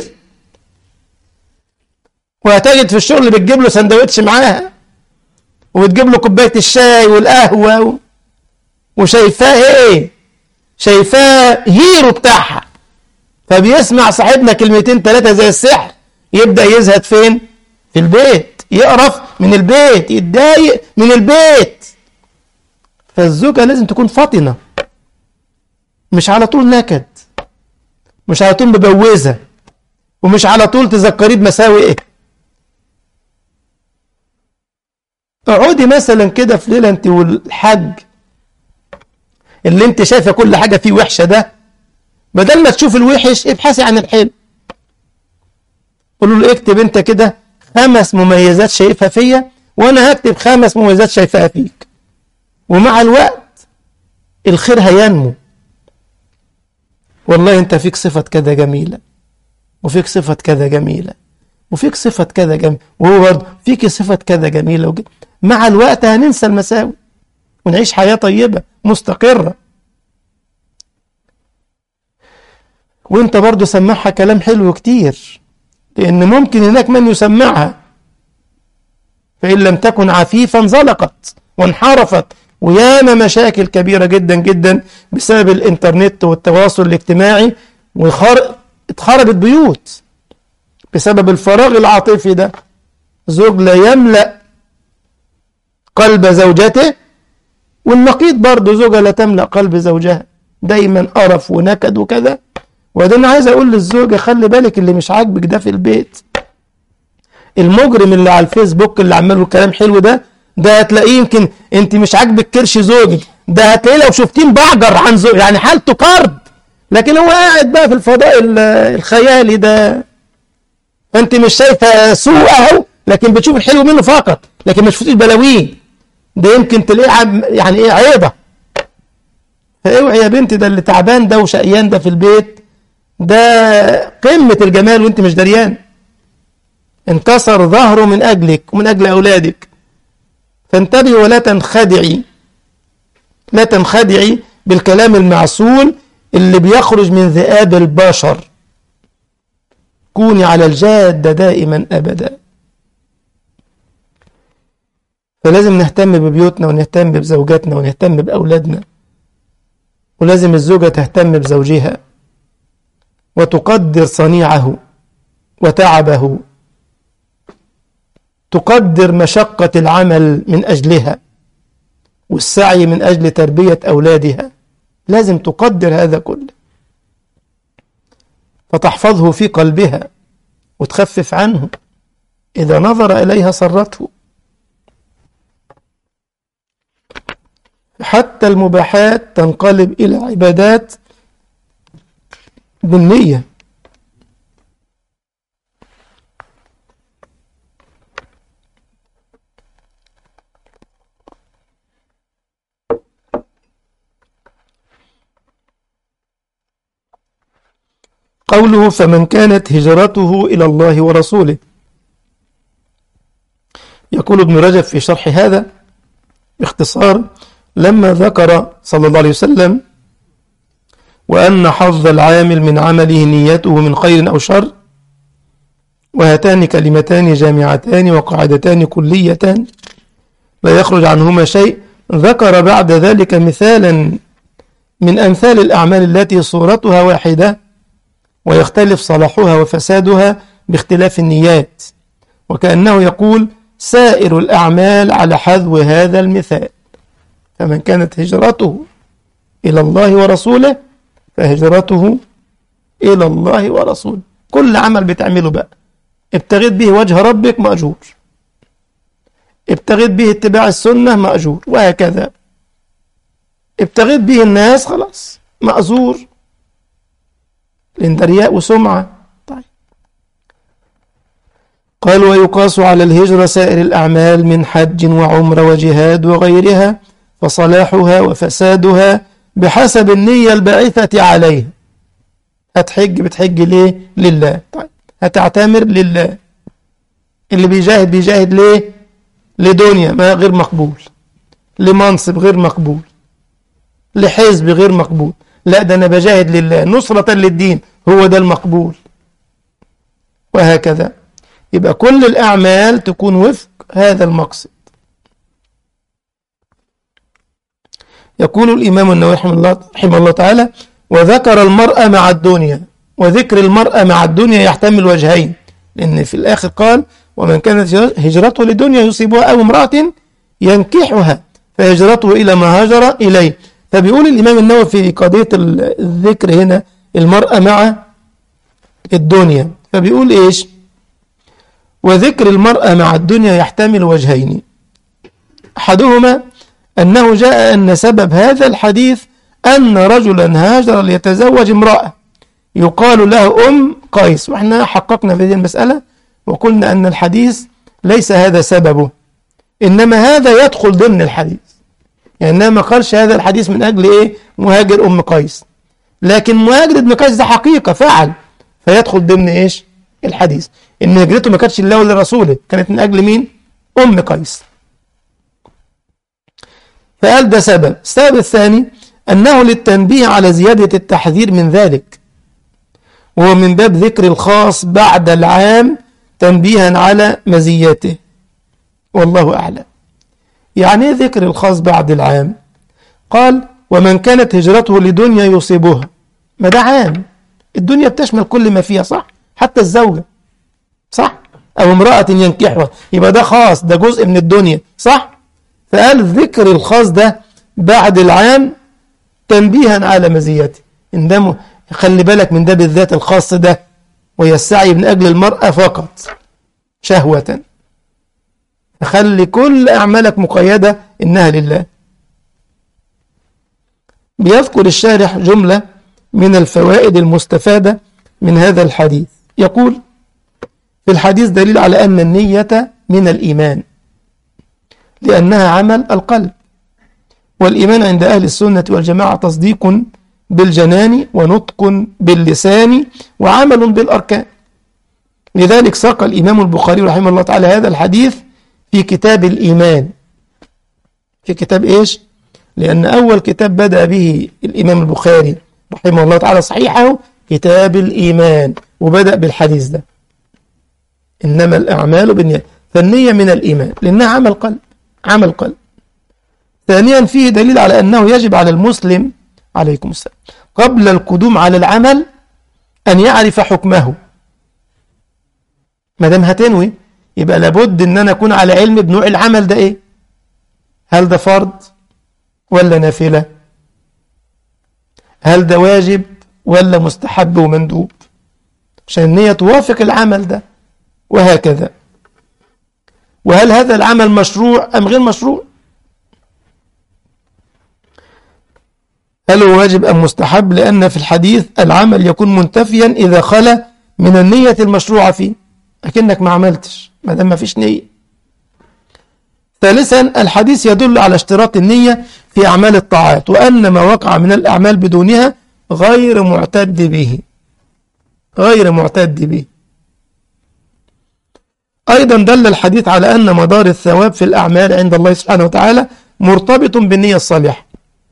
وهتجد في الشغل بتجيب له سندوتش معاها وبتجيب له كوبايه الشاي والقهوه و... وشايفاه ايه شايفاه هيرو بتاعها فبيسمع صاحبنا كلمتين ثلاثة زي السحر يبدأ يزهد فين في البيت يقرف من البيت يتضايق من البيت فالزوجة لازم تكون فطنة مش على طول نكد مش على طول مبوزة ومش على طول تذكريه بمساوئ ايه اقعدي مثلا كده في ليلة انت والحج اللي انت شايفة كل حاجة فيه وحشة ده بدل ما تشوف الوحش ابحثي عن الحلو قولوا له اكتب انت كده خمس مميزات شايفها فيا وانا هكتب خمس مميزات شايفها فيك ومع الوقت الخير هينمو والله انت فيك صفة كذا جميلة وفيك صفة كذا جميلة وفيك صفة كذا جميلة وهو برضه فيك صفة كذا جميلة وجد. مع الوقت هننسى المساوي ونعيش حياة طيبة مستقرة وانت برضه سمعها كلام حلو كتير لان ممكن هناك من يسمعها فإن لم تكن عفيفا انزلقت وانحرفت وياما مشاكل كبيرة جدا جدا بسبب الانترنت والتواصل الاجتماعي واتخربت بيوت بسبب الفراغ العاطفي ده زوج لا يملأ قلب زوجته والنقيض برضه زوجة لا تملأ قلب زوجها دايما قرف ونكد وكذا وده انا عايز اقول للزوجة خلي بالك اللي مش عاجبك ده في البيت المجرم اللي على الفيسبوك اللي عمال له كلام حلو ده ده هتلاقيه يمكن انت مش عاجبك كرش زوجك ده هتلاقيه لو شفتين بعجر عن زوج يعني حالته كرب لكن هو قاعد بقى في الفضاء الخيالي ده فانت مش شايفه سوء اهو لكن بتشوف الحلو منه فقط لكن مش شفتيش بلاوين ده يمكن تلاقيه يعني ايه عيبه فاوعي يا بنتي ده اللي تعبان ده وشقيان ده في البيت ده قمه الجمال وانت مش دريان انكسر ظهره من اجلك ومن اجل اولادك فانتبهي ولا تنخدعي لا تنخدعي بالكلام المعسول اللي بيخرج من ذئاب البشر كوني على الجادة دائما أبدا فلازم نهتم ببيوتنا ونهتم بزوجاتنا ونهتم بأولادنا ولازم الزوجة تهتم بزوجها وتقدر صنيعه وتعبه تقدر مشقة العمل من أجلها والسعي من أجل تربية أولادها لازم تقدر هذا كله فتحفظه في قلبها وتخفف عنه إذا نظر إليها سرته حتى المباحات تنقلب إلى عبادات بالنية قوله فمن كانت هجرته إلى الله ورسوله يقول ابن رجب في شرح هذا باختصار لما ذكر صلى الله عليه وسلم وأن حظ العامل من عمله نيته من خير أو شر وهاتان كلمتان جامعتان وقاعدتان كليتان لا يخرج عنهما شيء ذكر بعد ذلك مثالا من أمثال الأعمال التي صورتها واحدة ويختلف صلاحها وفسادها باختلاف النيات وكأنه يقول سائر الأعمال على حذو هذا المثال فمن كانت هجرته إلى الله ورسوله فهجرته إلى الله ورسوله كل عمل بتعمله بقى ابتغيت به وجه ربك مأجور ابتغيت به اتباع السنة مأجور وهكذا ابتغيت به الناس خلاص مأزور لأن ده رياء وسمعة طيب قال ويقاس على الهجرة سائر الأعمال من حج وعمرة وجهاد وغيرها فصلاحها وفسادها بحسب النية الباعثة عليها هتحج بتحج ليه لله طيب هتعتمر لله اللي بيجاهد بيجاهد ليه لدنيا ما غير مقبول لمنصب غير مقبول لحزب غير مقبول لا ده أنا بجاهد لله نصرة للدين هو ده المقبول وهكذا يبقى كل الأعمال تكون وفق هذا المقصد يقول الإمام النووي رحمه الله, رحمه الله تعالى وذكر المرأة مع الدنيا وذكر المرأة مع الدنيا يحتمل وجهين لأن في الآخر قال ومن كانت هجرته لدنيا يصيبها أو امرأة ينكحها فهجرته إلى ما هاجر إليه فبيقول الإمام النووي في قضية الذكر هنا المرأة مع الدنيا فبيقول إيش وذكر المرأة مع الدنيا يحتمل وجهين أحدهما أنه جاء أن سبب هذا الحديث أن رجلا هاجر ليتزوج امرأة يقال له أم قيس وإحنا حققنا في هذه المسألة وقلنا أن الحديث ليس هذا سببه إنما هذا يدخل ضمن الحديث يعني ما قالش هذا الحديث من أجل إيه مهاجر أم قيس لكن مهاجر ابن قيس ده حقيقة فعل فيدخل ضمن إيش الحديث إن هجرته ما كانتش لله ولرسوله كانت من أجل مين أم قيس فقال ده سبب السبب الثاني أنه للتنبيه على زيادة التحذير من ذلك وهو من باب ذكر الخاص بعد العام تنبيها على مزيته والله أعلم يعني ايه ذكر الخاص بعد العام قال ومن كانت هجرته لدنيا يصيبها ما ده عام الدنيا بتشمل كل ما فيها صح حتى الزوجة صح أو امرأة ينكحها يبقى ده خاص ده جزء من الدنيا صح فقال ذكر الخاص ده بعد العام تنبيها على مزيته إن ده خلي بالك من ده بالذات الخاص ده وهي السعي من أجل المرأة فقط شهوة خلي كل أعمالك مقيدة إنها لله بيذكر الشارح جملة من الفوائد المستفادة من هذا الحديث يقول في الحديث دليل على أن النية من الإيمان لأنها عمل القلب والإيمان عند أهل السنة والجماعة تصديق بالجنان ونطق باللسان وعمل بالأركان لذلك ساق الإمام البخاري رحمه الله تعالى هذا الحديث في كتاب الإيمان في كتاب إيش؟ لأن أول كتاب بدأ به الإمام البخاري رحمه الله تعالى صحيحه كتاب الإيمان وبدأ بالحديث ده إنما الأعمال بالنية فالنية من الإيمان لأنها عمل قلب عمل قلب ثانيا فيه دليل على أنه يجب على المسلم عليكم السلام قبل القدوم على العمل أن يعرف حكمه ما دام هتنوي يبقى لابد ان انا اكون على علم بنوع العمل ده ايه هل ده فرض ولا نافلة هل ده واجب ولا مستحب ومندوب عشان النية توافق العمل ده وهكذا وهل هذا العمل مشروع أم غير مشروع هل هو واجب أم مستحب لأن في الحديث العمل يكون منتفيا إذا خلى من النية المشروعة فيه أكنك ما عملتش ما دام ما فيش نية ثالثا الحديث يدل على اشتراط النية في أعمال الطاعات وأن ما وقع من الأعمال بدونها غير معتد به غير معتد به أيضا دل الحديث على أن مدار الثواب في الأعمال عند الله سبحانه وتعالى مرتبط بالنية الصالحة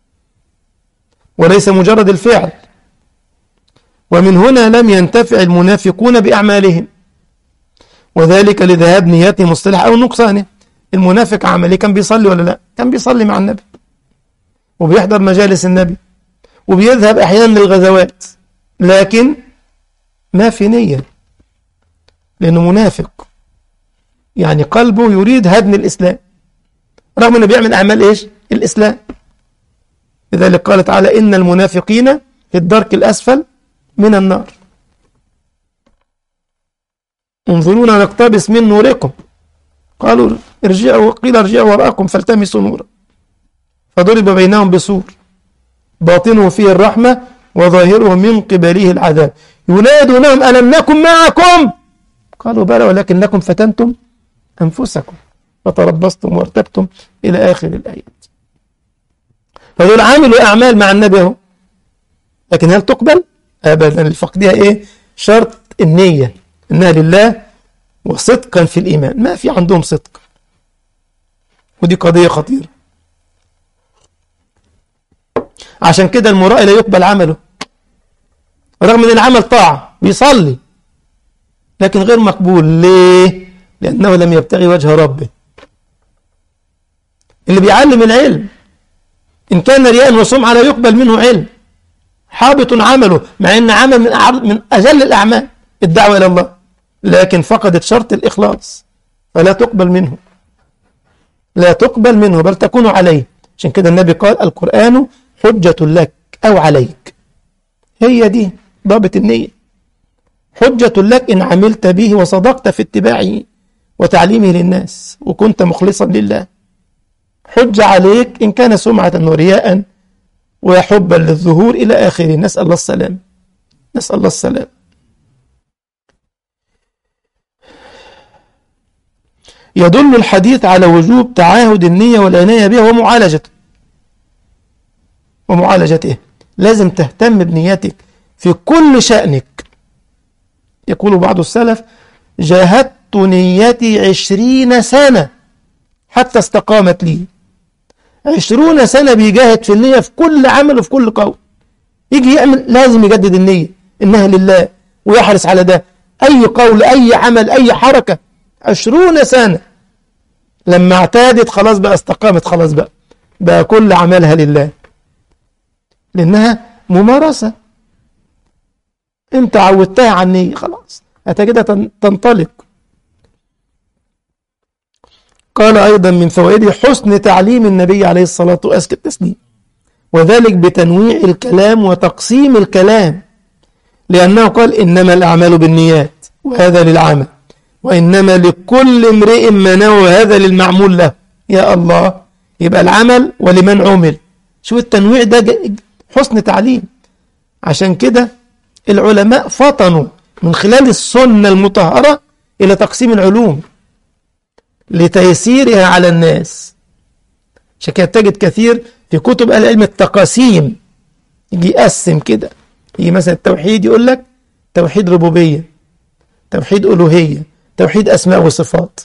وليس مجرد الفعل ومن هنا لم ينتفع المنافقون بأعمالهم وذلك لذهاب نياتهم الصالحة أو نقصانه المنافق عملي كان بيصلي ولا لا كان بيصلي مع النبي وبيحضر مجالس النبي وبيذهب أحيانا للغزوات لكن ما في نية لأنه منافق يعني قلبه يريد هدم الإسلام رغم أنه بيعمل أعمال إيش الإسلام لذلك قال تعالى إن المنافقين في الدرك الأسفل من النار انظرونا نقتبس من نوركم قالوا ارجعوا قيل ارجعوا وراءكم فالتمسوا نورا فضرب بينهم بسور باطنه فيه الرحمة وظاهره من قبله العذاب ينادونهم ألم نكن معكم قالوا بلى ولكنكم فتنتم أنفسكم فتربصتم وارتبتم إلى آخر الآيات فدول عملوا أعمال مع النبي اهو لكن هل تقبل؟ أبدا لفقدها إيه؟ شرط النية إنها لله وصدقا في الإيمان ما في عندهم صدق ودي قضية خطيرة عشان كده المرائي لا يقبل عمله رغم ان العمل طاعة بيصلي لكن غير مقبول ليه لأنه لم يبتغي وجه ربه اللي بيعلم العلم إن كان رياء وسمعة لا يقبل منه علم حابط عمله مع ان عمل من أعر- من اجل الاعمال الدعوه الى الله لكن فقدت شرط الاخلاص فلا تقبل منه لا تقبل منه بل تكون عليه عشان كده النبي قال القرآن حجة لك أو عليك هي دي ضابط النية حجة لك إن عملت به وصدقت في اتباعه وتعليمه للناس وكنت مخلصا لله حجة عليك إن كان سمعة ورياء وحبا للظهور إلى آخره نسأل الله السلام نسأل الله السلام يدل الحديث على وجوب تعاهد النية والعناية بها ومعالجته ومعالجته لازم تهتم بنيتك في كل شأنك يقول بعض السلف جاهدت نيتي عشرين سنة حتى استقامت لي عشرون سنة بيجاهد في النية في كل عمل وفي كل قول يجي يعمل لازم يجدد النية إنها لله ويحرص على ده أي قول أي عمل أي حركة عشرون سنة لما اعتادت خلاص بقى استقامت خلاص بقى بقى كل عملها لله لأنها ممارسة انت عودتها على النية خلاص هتجدها تن- تنطلق قال أيضا من فوائده حسن تعليم النبي عليه الصلاة وأزكى التسليم وذلك بتنويع الكلام وتقسيم الكلام لأنه قال إنما الأعمال بالنيات وهذا للعمل وإنما لكل امرئ ما نوى هذا للمعمول له يا الله يبقى العمل ولمن عمل شو التنويع ده ج- حسن تعليم عشان كده العلماء فطنوا من خلال السنة المطهرة إلى تقسيم العلوم لتيسيرها على الناس عشان كده تجد كثير في كتب أهل العلم التقاسيم يجي يقسم كده يجي مثلا التوحيد يقول لك توحيد ربوبية توحيد ألوهية توحيد أسماء وصفات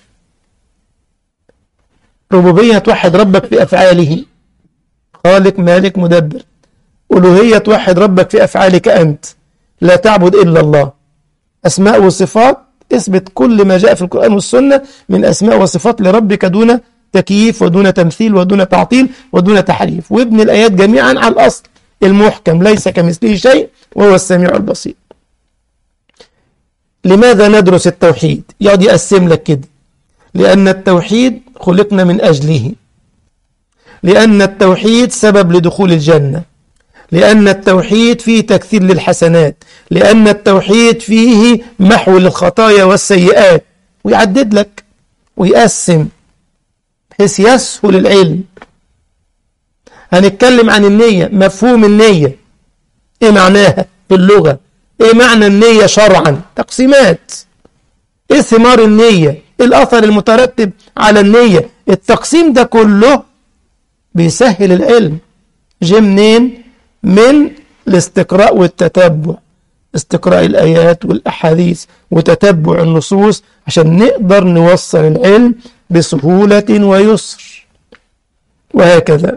ربوبية توحد ربك في أفعاله خالق مالك مدبر ألوهية توحد ربك في أفعالك أنت لا تعبد إلا الله أسماء وصفات اثبت كل ما جاء في القرآن والسنة من أسماء وصفات لربك دون تكييف ودون تمثيل ودون تعطيل ودون تحريف وابن الآيات جميعا على الأصل المحكم ليس كمثله شيء وهو السميع البصير لماذا ندرس التوحيد يقعد يقسم لك كده لأن التوحيد خلقنا من أجله لأن التوحيد سبب لدخول الجنة لأن التوحيد فيه تكثير للحسنات لأن التوحيد فيه محو للخطايا والسيئات ويعدد لك ويقسم بحيث يسهل العلم هنتكلم عن النية مفهوم النية ايه معناها في اللغة ايه معنى النية شرعا تقسيمات ايه ثمار النية ايه الاثر المترتب على النية التقسيم ده كله بيسهل العلم جه منين من الاستقراء والتتبع استقراء الآيات والأحاديث وتتبع النصوص عشان نقدر نوصل العلم بسهولة ويسر وهكذا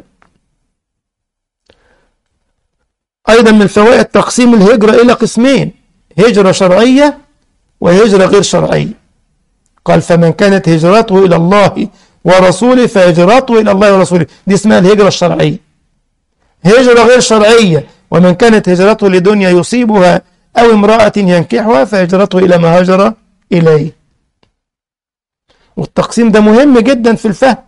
أيضا من فوائد تقسيم الهجرة إلى قسمين هجرة شرعية وهجرة غير شرعية قال فمن كانت هجرته إلى الله ورسوله فهجرته إلى الله ورسوله دي اسمها الهجرة الشرعية هجرة غير شرعية ومن كانت هجرته لدنيا يصيبها أو امرأة ينكحها فهجرته إلى ما هاجر إليه والتقسيم ده مهم جدا في الفهم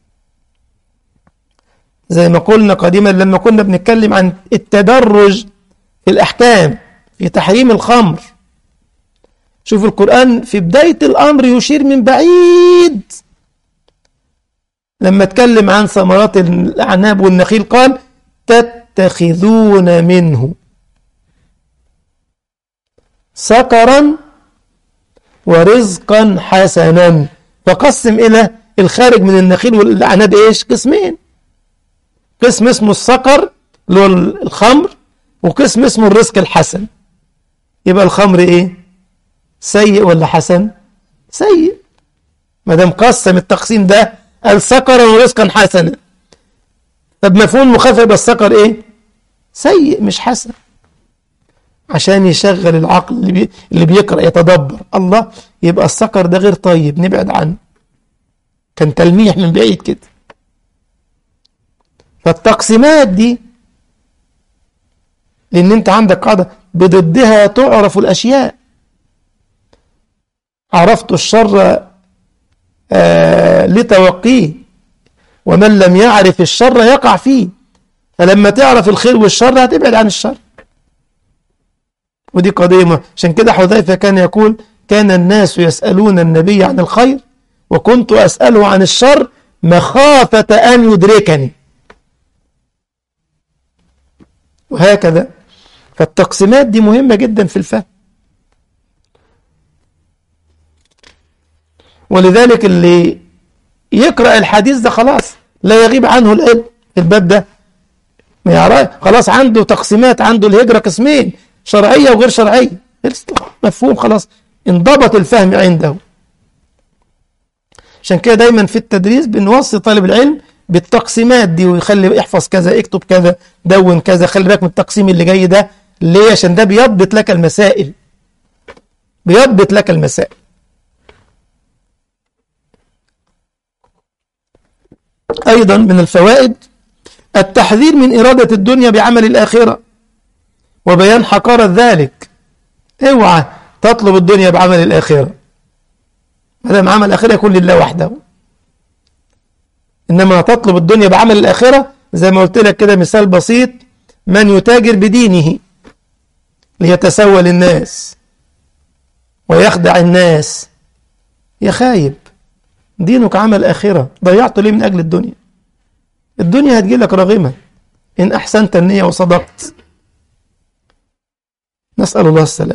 زي ما قلنا قديما لما كنا بنتكلم عن التدرج في الأحكام في تحريم الخمر شوف القرآن في بداية الأمر يشير من بعيد لما اتكلم عن ثمرات الأعناب والنخيل قال تتخذون منه سكرا ورزقا حسنا فقسم إلى الخارج من النخيل والأعناب إيش قسمين قسم اسمه السكر اللي هو الخمر وقسم اسمه الرزق الحسن يبقى الخمر إيه سيء ولا حسن سيء ما دام قسم التقسيم ده قال سكرا ورزقا حسنا طب مفهوم مخفف يبقى السكر ايه سيء مش حسن عشان يشغل العقل اللي, بي... اللي بيقرأ يتدبر الله يبقى السكر ده غير طيب نبعد عنه كان تلميح من بعيد كده فالتقسيمات دي لأن أنت عندك قاعدة بضدها تعرف الأشياء عرفت الشر آه لتوقيه ومن لم يعرف الشر يقع فيه فلما تعرف الخير والشر هتبعد عن الشر ودي قضية مهمة عشان كده حذيفة كان يقول كان الناس يسألون النبي عن الخير وكنت أسأله عن الشر مخافة أن يدركني وهكذا فالتقسيمات دي مهمة جدا في الفهم ولذلك اللي يقرأ الحديث ده خلاص لا يغيب عنه العلم في الباب ده ما يعرف خلاص عنده تقسيمات عنده الهجرة قسمين شرعية وغير شرعية مفهوم خلاص انضبط الفهم عنده عشان كده دايما في التدريس بنوصي طالب العلم بالتقسيمات دي ويخلي احفظ كذا اكتب كذا دون كذا خلي بالك من التقسيم اللي جاي ده ليه عشان ده بيضبط لك المسائل بيضبط لك المسائل أيضا من الفوائد التحذير من إرادة الدنيا بعمل الآخرة وبيان حقارة ذلك اوعى تطلب الدنيا بعمل الآخرة ما دام عمل الآخرة يكون لله وحده إنما تطلب الدنيا بعمل الآخرة زي ما قلت لك كده مثال بسيط من يتاجر بدينه ليتسوى للناس ويخدع الناس يا خايب دينك عمل آخرة ضيعته ليه من أجل الدنيا الدنيا هتجي لك راغمة إن أحسنت النية وصدقت نسأل الله السلام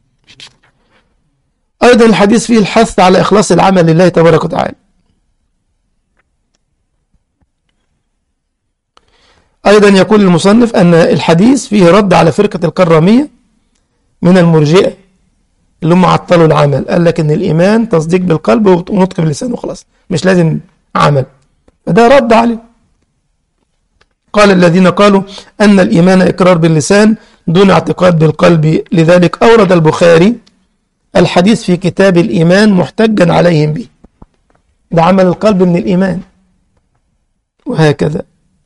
أيضا الحديث فيه الحث على إخلاص العمل لله تبارك وتعالى أيضا يقول المصنف أن الحديث فيه رد على فرقة الكرامية من المرجئة اللي هم عطلوا العمل قال لك ان الايمان تصديق بالقلب ونطق باللسان وخلاص مش لازم عمل فده رد عليه قال الذين قالوا ان الايمان اقرار باللسان دون اعتقاد بالقلب لذلك اورد البخاري الحديث في كتاب الايمان محتجا عليهم به ده عمل القلب من الايمان وهكذا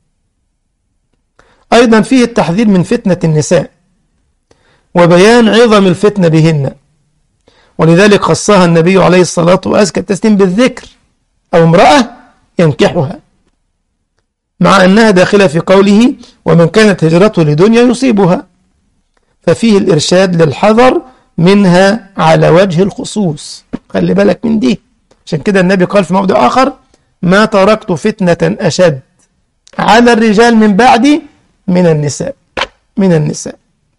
ايضا فيه التحذير من فتنه النساء وبيان عظم الفتنه بهن ولذلك خصها النبي عليه الصلاة وأزكى التسليم بالذكر أو امرأة ينكحها مع أنها داخلة في قوله ومن كانت هجرته لدنيا يصيبها ففيه الإرشاد للحذر منها على وجه الخصوص خلي بالك من دي عشان كده النبي قال في موضع آخر ما تركت فتنة أشد على الرجال من بعدي من النساء من النساء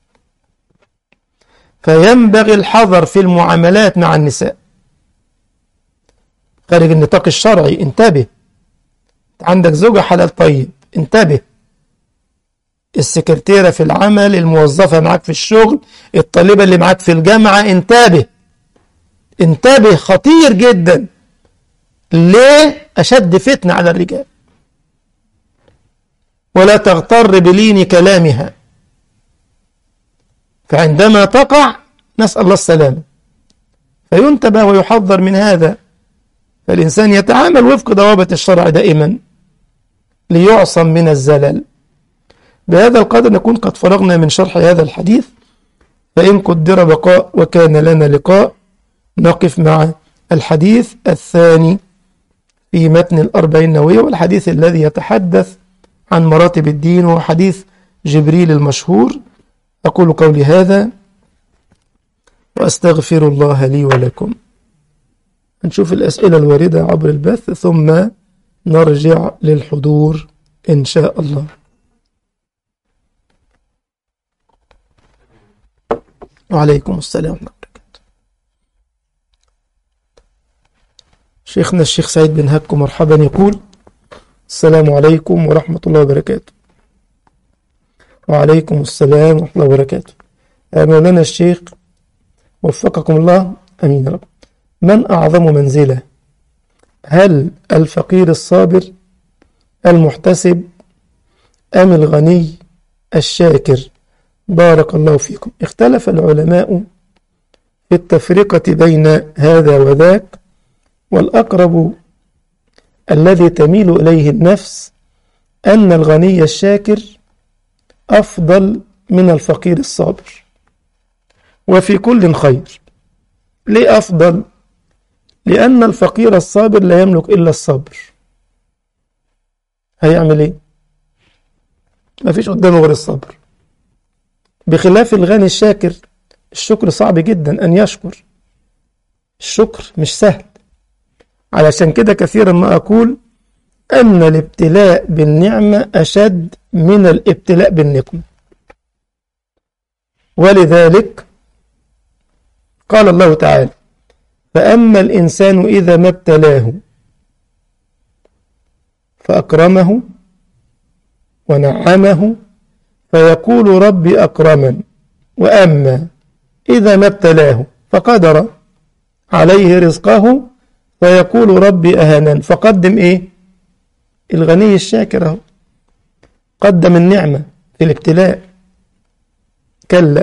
فينبغي الحذر في المعاملات مع النساء خارج النطاق الشرعي انتبه عندك زوجة حلال طيب انتبه السكرتيرة في العمل الموظفة معاك في الشغل الطالبة اللي معاك في الجامعة انتبه انتبه خطير جدا ليه أشد فتنة على الرجال ولا تغتر بلين كلامها فعندما تقع نسأل الله السلامة فينتبه ويحذر من هذا فالإنسان يتعامل وفق ضوابط الشرع دائما ليعصم من الزلل بهذا القدر نكون قد فرغنا من شرح هذا الحديث فإن قدر بقاء وكان لنا لقاء نقف مع الحديث الثاني في متن الأربعين نووية والحديث الذي يتحدث عن مراتب الدين وهو حديث جبريل المشهور أقول قولي هذا وأستغفر الله لي ولكم نشوف الأسئلة الواردة عبر البث ثم نرجع للحضور إن شاء الله وعليكم السلام ورحمة الله وبركاته شيخنا الشيخ سعيد بن هكو مرحبا يقول السلام عليكم ورحمة الله وبركاته وعليكم السلام ورحمة الله وبركاته مولانا الشيخ وفقكم الله أمين رب من أعظم منزلة هل الفقير الصابر المحتسب أم الغني الشاكر بارك الله فيكم اختلف العلماء في التفرقة بين هذا وذاك والأقرب الذي تميل إليه النفس أن الغني الشاكر أفضل من الفقير الصابر وفي كل خير ليه أفضل لأن الفقير الصابر لا يملك إلا الصبر هيعمل إيه ما فيش قدامه غير الصبر بخلاف الغني الشاكر الشكر صعب جدا أن يشكر الشكر مش سهل علشان كده كثيرا ما أقول أن الابتلاء بالنعمة أشد من الابتلاء بالنقمة ولذلك قال الله تعالى فأما الإنسان إذا ما ابتلاه فأكرمه ونعمه فيقول ربي أكرمن وأما إذا ما ابتلاه فقدر عليه رزقه فيقول ربي أهنن فقدم إيه الغني الشاكر أهو قدم النعمة في الابتلاء كلا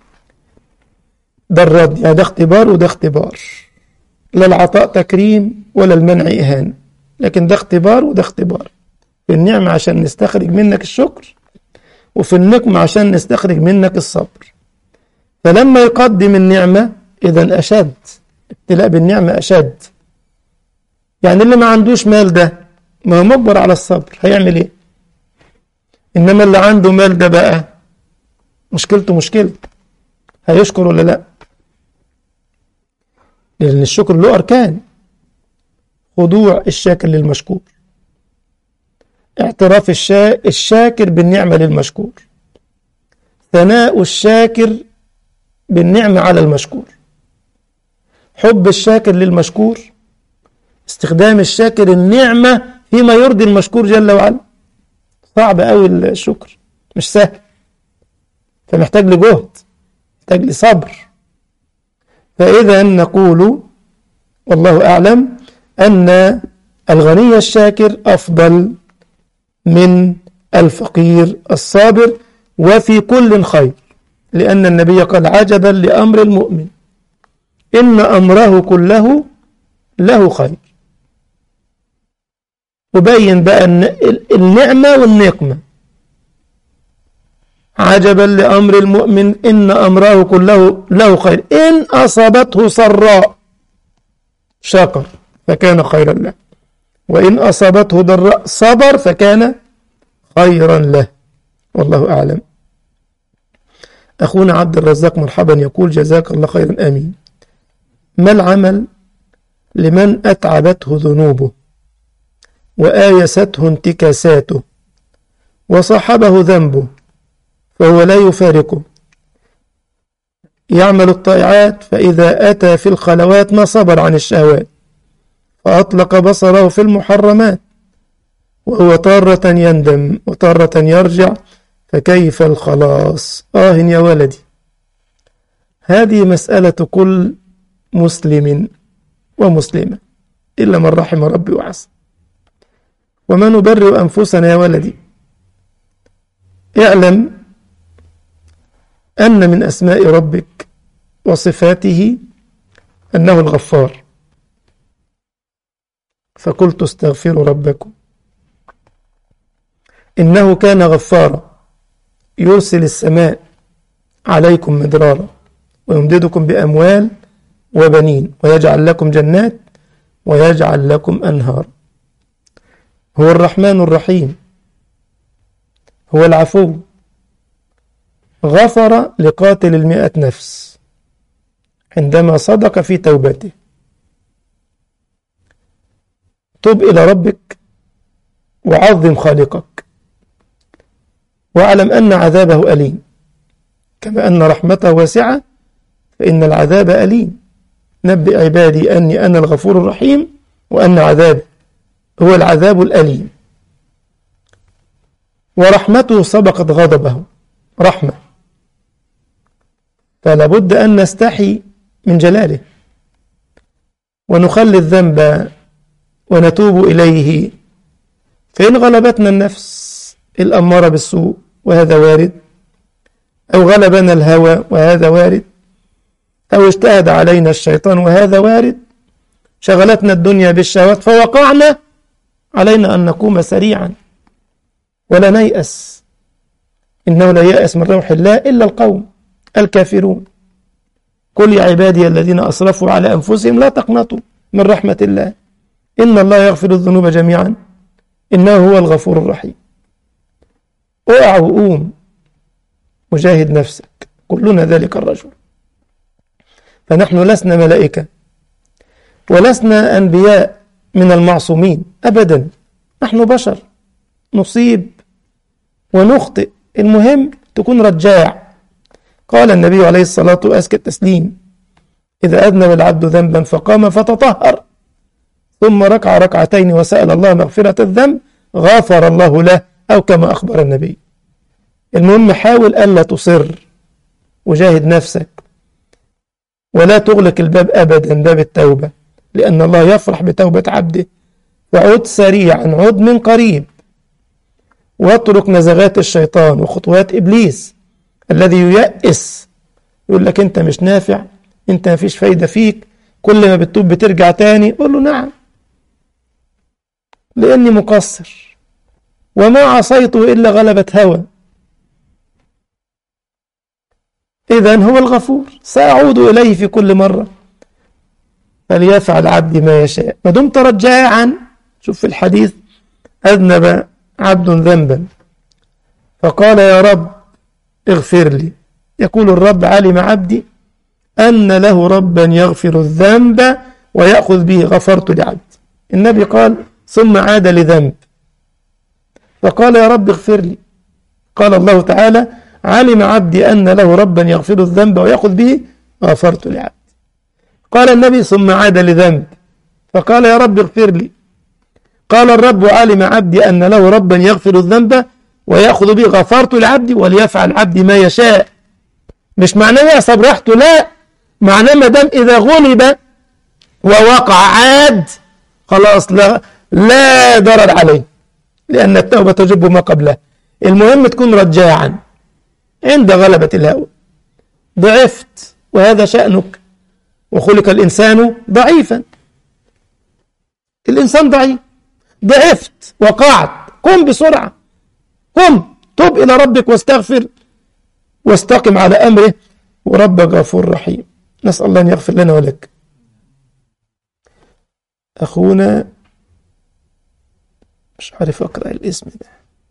ده الرد يعني ده اختبار وده اختبار لا العطاء تكريم ولا المنع إهانة لكن ده اختبار وده اختبار في النعمة عشان نستخرج منك الشكر وفي النقمة عشان نستخرج منك الصبر فلما يقدم النعمة إذا أشد ابتلاء بالنعمة أشد يعني اللي ما عندوش مال ده ما هو مجبر على الصبر هيعمل ايه انما اللي عنده مال ده بقى مشكلته مشكلة هيشكر ولا لا لأن الشكر له أركان خضوع الشاكر للمشكور اعتراف الشا... الشاكر بالنعمة للمشكور ثناء الشاكر بالنعمة على المشكور حب الشاكر للمشكور استخدام الشاكر النعمة فيما يرضي المشكور جل وعلا صعب قوي الشكر مش سهل فمحتاج لجهد محتاج لصبر فإذا نقول والله أعلم أن الغني الشاكر أفضل من الفقير الصابر وفي كل خير لأن النبي قال عجبا لأمر المؤمن إن أمره كله له خير وبين بقى النعمة والنقمة عجبا لأمر المؤمن إن أمره كله له خير إن أصابته سراء شكر فكان خيرا له وإن أصابته ضراء صبر فكان خيرا له والله أعلم أخونا عبد الرزاق مرحبا يقول جزاك الله خيرا آمين ما العمل لمن أتعبته ذنوبه وآيسته انتكاساته وصاحبه ذنبه فهو لا يفارقه يعمل الطائعات فإذا أتى في الخلوات ما صبر عن الشهوات فأطلق بصره في المحرمات وهو تارة يندم وتارة يرجع فكيف الخلاص آه يا ولدي هذه مسألة كل مسلم ومسلمة إلا من رحم ربي وعصى وما نبرئ أنفسنا يا ولدي اعلم أن من أسماء ربك وصفاته أنه الغفار فقلت استغفروا ربكم إنه كان غفارا يرسل السماء عليكم مدرارا ويمددكم بأموال وبنين ويجعل لكم جنات ويجعل لكم أنهار هو الرحمن الرحيم هو العفو غفر لقاتل المئة نفس عندما صدق في توبته تب إلى ربك وعظم خالقك واعلم أن عذابه أليم كما أن رحمته واسعة فإن العذاب أليم نبئ عبادي أني أنا الغفور الرحيم وأن عذابي هو العذاب الأليم ورحمته سبقت غضبه رحمة فلا بد أن نستحي من جلاله ونخلي الذنب ونتوب إليه فإن غلبتنا النفس الأمارة بالسوء وهذا وارد أو غلبنا الهوى وهذا وارد أو اجتهد علينا الشيطان وهذا وارد شغلتنا الدنيا بالشهوات فوقعنا علينا أن نقوم سريعا ولا نيأس إنه لا يأس من روح الله إلا القوم الكافرون قل يا عبادي الذين أسرفوا على أنفسهم لا تقنطوا من رحمة الله إن الله يغفر الذنوب جميعا إنه هو الغفور الرحيم اقع وقوم وجاهد نفسك كلنا ذلك الرجل فنحن لسنا ملائكة ولسنا أنبياء من المعصومين أبدا نحن بشر نصيب ونخطئ المهم تكون رجاع قال النبي عليه الصلاة وأزكى التسليم إذا أذنب العبد ذنبا فقام فتطهر ثم ركع ركعتين وسأل الله مغفرة الذنب غفر الله له أو كما أخبر النبي المهم حاول ألا تصر وجاهد نفسك ولا تغلق الباب أبدا باب التوبة لأن الله يفرح بتوبة عبده وعد سريعا عد من قريب واترك نزغات الشيطان وخطوات إبليس الذي ييأس يقول لك أنت مش نافع أنت ما فيش فايدة فيك كل ما بتتوب بترجع تاني قول له نعم لأني مقصر وما عصيته إلا غلبة هوى إذا هو الغفور سأعود إليه في كل مرة فليفعل عبدي ما يشاء ما دمت رجاعا شوف في الحديث أذنب عبد ذنبا فقال يا رب اغفر لي يقول الرب علم عبدي أن له ربا يغفر الذنب ويأخذ به غفرت لعبد النبي قال ثم عاد لذنب فقال يا رب اغفر لي قال الله تعالى علم عبدي أن له ربا يغفر الذنب ويأخذ به غفرت لعبد قال النبي ثم عاد لذنب فقال يا رب اغفر لي قال الرب علم عبدي أن له ربا يغفر الذنب ويأخذ به غفرت لعبدي وليفعل عبدي ما يشاء مش معناه يعصب راحته لا معناه ما دام إذا غلب ووقع عاد خلاص لا لا ضرر عليه لأن التوبة تجب ما قبلها المهم تكون رجاعا عند غلبة الهوى ضعفت وهذا شأنك وخلق الإنسان ضعيفا الإنسان ضعيف ضعفت وقعت قم بسرعة قم توب إلى ربك واستغفر واستقم على أمره وربك غفور رحيم نسأل الله أن يغفر لنا ولك أخونا مش عارف أقرأ الاسم ده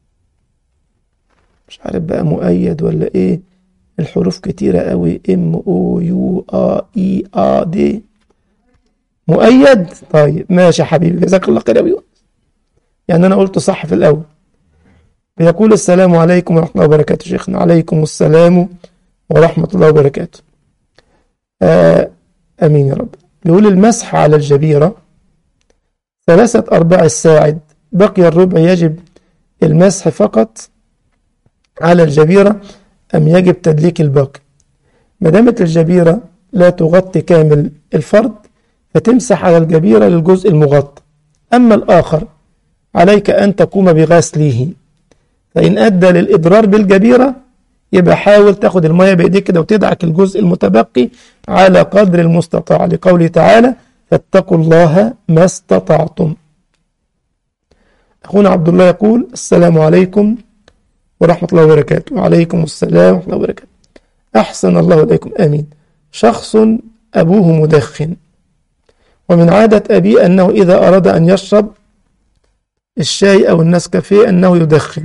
مش عارف بقى مؤيد ولا إيه الحروف كتيرة قوي ام او يو ا اي ا دي مؤيد طيب ماشي يا حبيبي جزاك الله خير يا يعني انا قلت صح في الاول بيقول السلام عليكم ورحمه الله وبركاته شيخنا عليكم السلام ورحمه الله وبركاته آه امين يا رب بيقول المسح على الجبيره ثلاثه ارباع الساعد بقي الربع يجب المسح فقط على الجبيره أم يجب تدليك الباقي ما دامت الجبيرة لا تغطي كامل الفرد فتمسح على الجبيرة للجزء المغطى أما الآخر عليك أن تقوم بغسله فإن أدى للإضرار بالجبيرة يبقى حاول تاخد المية بإيديك كده وتدعك الجزء المتبقي على قدر المستطاع لقوله تعالى فاتقوا الله ما استطعتم أخونا عبد الله يقول السلام عليكم ورحمة الله وبركاته وعليكم السلام ورحمة الله وبركاته أحسن الله إليكم آمين شخص أبوه مدخن ومن عادة أبيه أنه إذا أراد أن يشرب الشاي أو النسكافيه أنه يدخن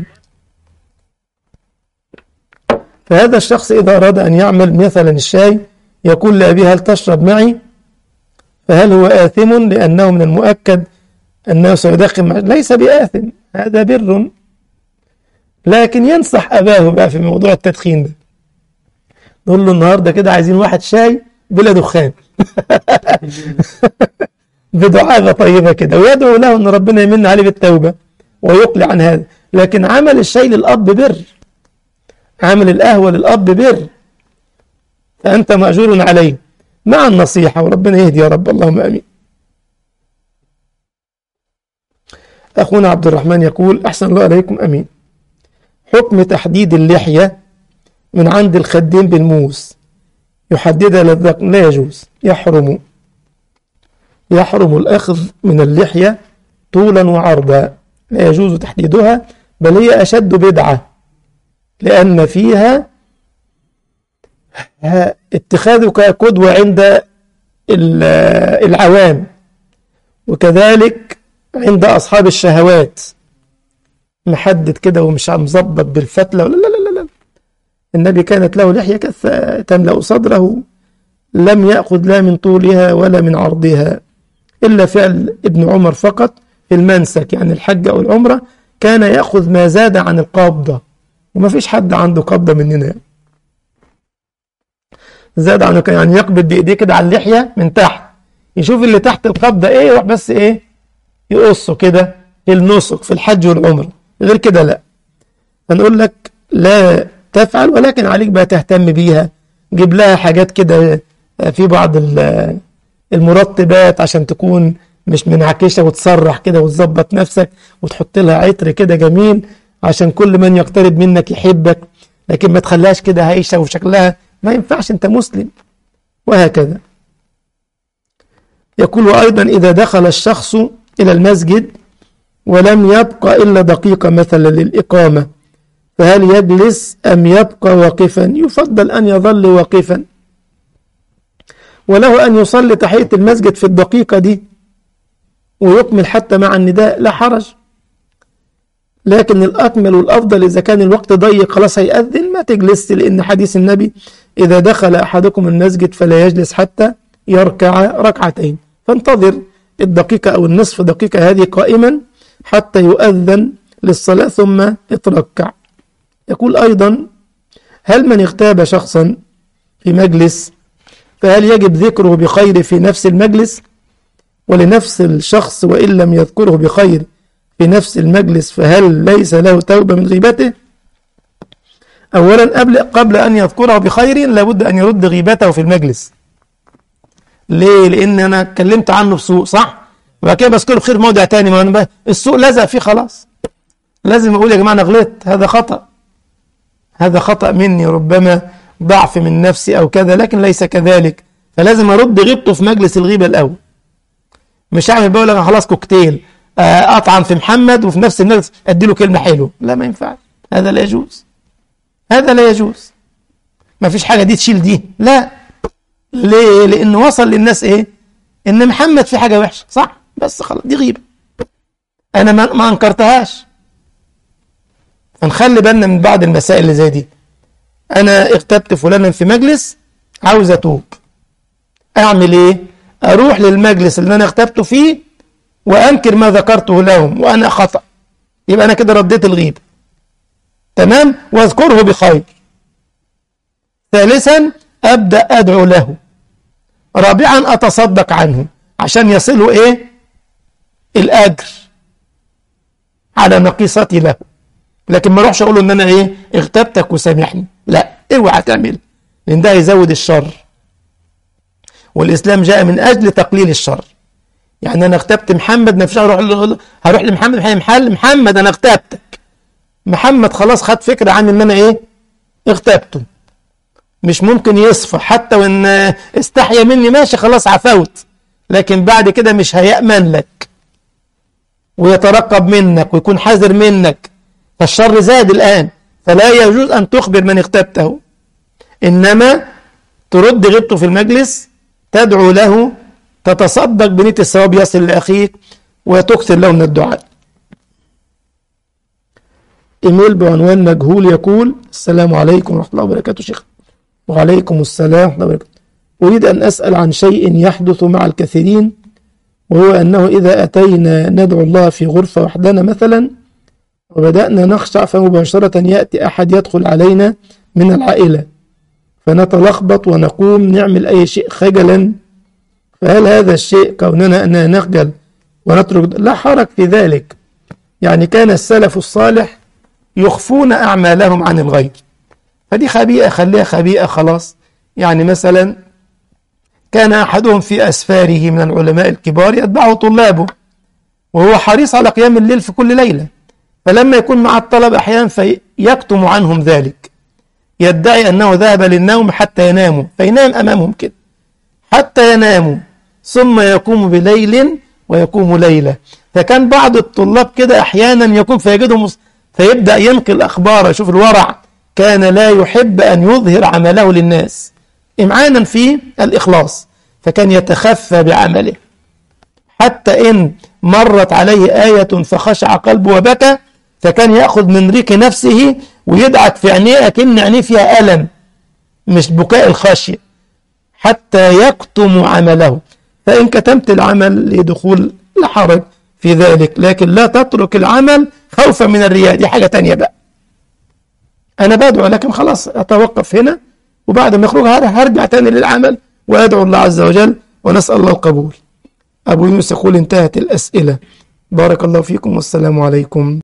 فهذا الشخص إذا أراد أن يعمل مثلا الشاي يقول لأبيه هل تشرب معي فهل هو آثم لأنه من المؤكد أنه سيدخن معي ليس بآثم هذا بر لكن ينصح أباه بقى في موضوع التدخين ده نقول له النهارده كده عايزين واحد شاي بلا دخان بدعاء طيبة كده ويدعو له أن ربنا يمن عليه بالتوبة ويقلع عن هذا لكن عمل الشاي للأب بر عمل القهوة للأب بر فأنت مأجور عليه مع النصيحة وربنا يهدي يا رب اللهم أمين أخونا عبد الرحمن يقول أحسن الله عليكم أمين حكم تحديد اللحية من عند الخدين بالموس يحددها للذقن لا يجوز يحرم يحرم الأخذ من اللحية طولا وعرضا لا يجوز تحديدها بل هي أشد بدعة لأن فيها اتخاذك قدوة عند العوام وكذلك عند أصحاب الشهوات محدد كده ومش مظبط بالفتلة لا لا لا لا النبي كانت له لحية كثة تملأ صدره لم يأخذ لا من طولها ولا من عرضها إلا فعل ابن عمر فقط في المنسك يعني الحج أو العمرة كان يأخذ ما زاد عن القبضة وما فيش حد عنده قبضة مننا زاد عنه يعني يقبض بإيديه كده على اللحية من تحت يشوف اللي تحت القبضة إيه يروح بس إيه يقصه كده في النسك في الحج والعمرة غير كده لا فنقول لك لا تفعل ولكن عليك بقى تهتم بيها جيب لها حاجات كده في بعض المرطبات عشان تكون مش منعكشه وتصرح كده وتظبط نفسك وتحط لها عطر كده جميل عشان كل من يقترب منك يحبك لكن ما تخليهاش كده هايشه وشكلها ما ينفعش انت مسلم وهكذا يقول ايضا اذا دخل الشخص الى المسجد ولم يبقى الا دقيقه مثلا للاقامه فهل يجلس ام يبقى واقفا يفضل ان يظل واقفا وله ان يصلي تحيه المسجد في الدقيقه دي ويكمل حتى مع النداء لا حرج لكن الأكمل والأفضل إذا كان الوقت ضيق خلاص هيأذن ما تجلس لأن حديث النبي إذا دخل أحدكم المسجد فلا يجلس حتى يركع ركعتين فانتظر الدقيقة أو النصف دقيقة هذه قائما حتى يؤذن للصلاة ثم اتركع يقول أيضا هل من اغتاب شخصا في مجلس فهل يجب ذكره بخير في نفس المجلس ولنفس الشخص وإن لم يذكره بخير في نفس المجلس فهل ليس له توبة من غيبته أولا قبل, قبل أن يذكره بخير لابد أن يرد غيبته في المجلس ليه لأن أنا اتكلمت عنه بسوء صح وبعد كده بذكره بخير موضع تاني ما أنا السوء لزق فيه خلاص لازم أقول يا جماعة أنا غلطت هذا خطأ هذا خطأ مني ربما ضعف من نفسي أو كذا لكن ليس كذلك فلازم أرد غيبته في مجلس الغيبة الأول مش هعمل بقول لك خلاص كوكتيل اطعن في محمد وفي نفس النفس ادي له كلمه حلوه لا ما ينفعش هذا لا يجوز هذا لا يجوز ما فيش حاجه دي تشيل دي لا ليه لان وصل للناس ايه ان محمد في حاجه وحشه صح بس خلاص دي غيبه انا ما, ما انكرتهاش فنخلي بالنا من بعض المسائل اللي زي دي انا اغتبت فلانا في مجلس عاوز اتوب اعمل ايه اروح للمجلس اللي انا اغتبته فيه وانكر ما ذكرته لهم وانا خطأ يبقى انا كده رديت الغيبة تمام واذكره بخير ثالثا ابدا ادعو له رابعا اتصدق عنه عشان يصله ايه الاجر على نقيصتي له لكن ما اروحش اقول له ان انا ايه اغتبتك وسامحني لا اوعى تعمل لان ده يزود الشر والاسلام جاء من اجل تقليل الشر يعني انا اغتبت محمد ما فيش هروح له هروح لمحمد محل محمد انا اغتبتك محمد خلاص خد فكره عن ان انا ايه اغتبته مش ممكن يصفى حتى وان استحيا مني ماشي خلاص عفوت لكن بعد كده مش هيأمن لك ويترقب منك ويكون حذر منك فالشر زاد الآن فلا يجوز أن تخبر من اغتبته إنما ترد غيبته في المجلس تدعو له تتصدق بنية الثواب يصل لأخيك وتكثر له من الدعاء إيميل بعنوان مجهول يقول السلام عليكم ورحمة الله وبركاته شيخ وعليكم السلام ورحمة الله وبركاته أريد أن أسأل عن شيء يحدث مع الكثيرين وهو أنه إذا أتينا ندعو الله في غرفة وحدنا مثلا وبدأنا نخشع فمباشرة يأتي أحد يدخل علينا من العائلة فنتلخبط ونقوم نعمل أي شيء خجلا فهل هذا الشيء كوننا أننا نخجل ونترك لا حرج في ذلك يعني كان السلف الصالح يخفون أعمالهم عن الغير فدي خبيئة خليها خبيئة خلاص يعني مثلا كان أحدهم في أسفاره من العلماء الكبار يتبعه طلابه وهو حريص على قيام الليل في كل ليلة فلما يكون مع الطلب أحيانا فيكتم عنهم ذلك يدعي أنه ذهب للنوم حتى يناموا فينام أمامهم كده حتى يناموا ثم يقوم بليل ويقوم ليلة فكان بعض الطلاب كده أحيانا يكون فيجدهم فيبدأ ينقل أخبار يشوف الورع كان لا يحب أن يظهر عمله للناس إمعانا في الإخلاص فكان يتخفى بعمله حتى إن مرت عليه آية فخشع قلبه وبكى فكان يأخذ من ريق نفسه ويدعك في عينيه أكن عينيه فيها ألم مش بكاء الخشية حتى يكتم عمله فإن كتمت العمل لدخول لا حرج في ذلك لكن لا تترك العمل خوفا من الرياء دي حاجة تانية بقى أنا بدعو لكن خلاص أتوقف هنا وبعد ما يخرج هرجع تاني للعمل وأدعو الله عز وجل ونسأل الله القبول أبو يونس يقول انتهت الأسئلة بارك الله فيكم والسلام عليكم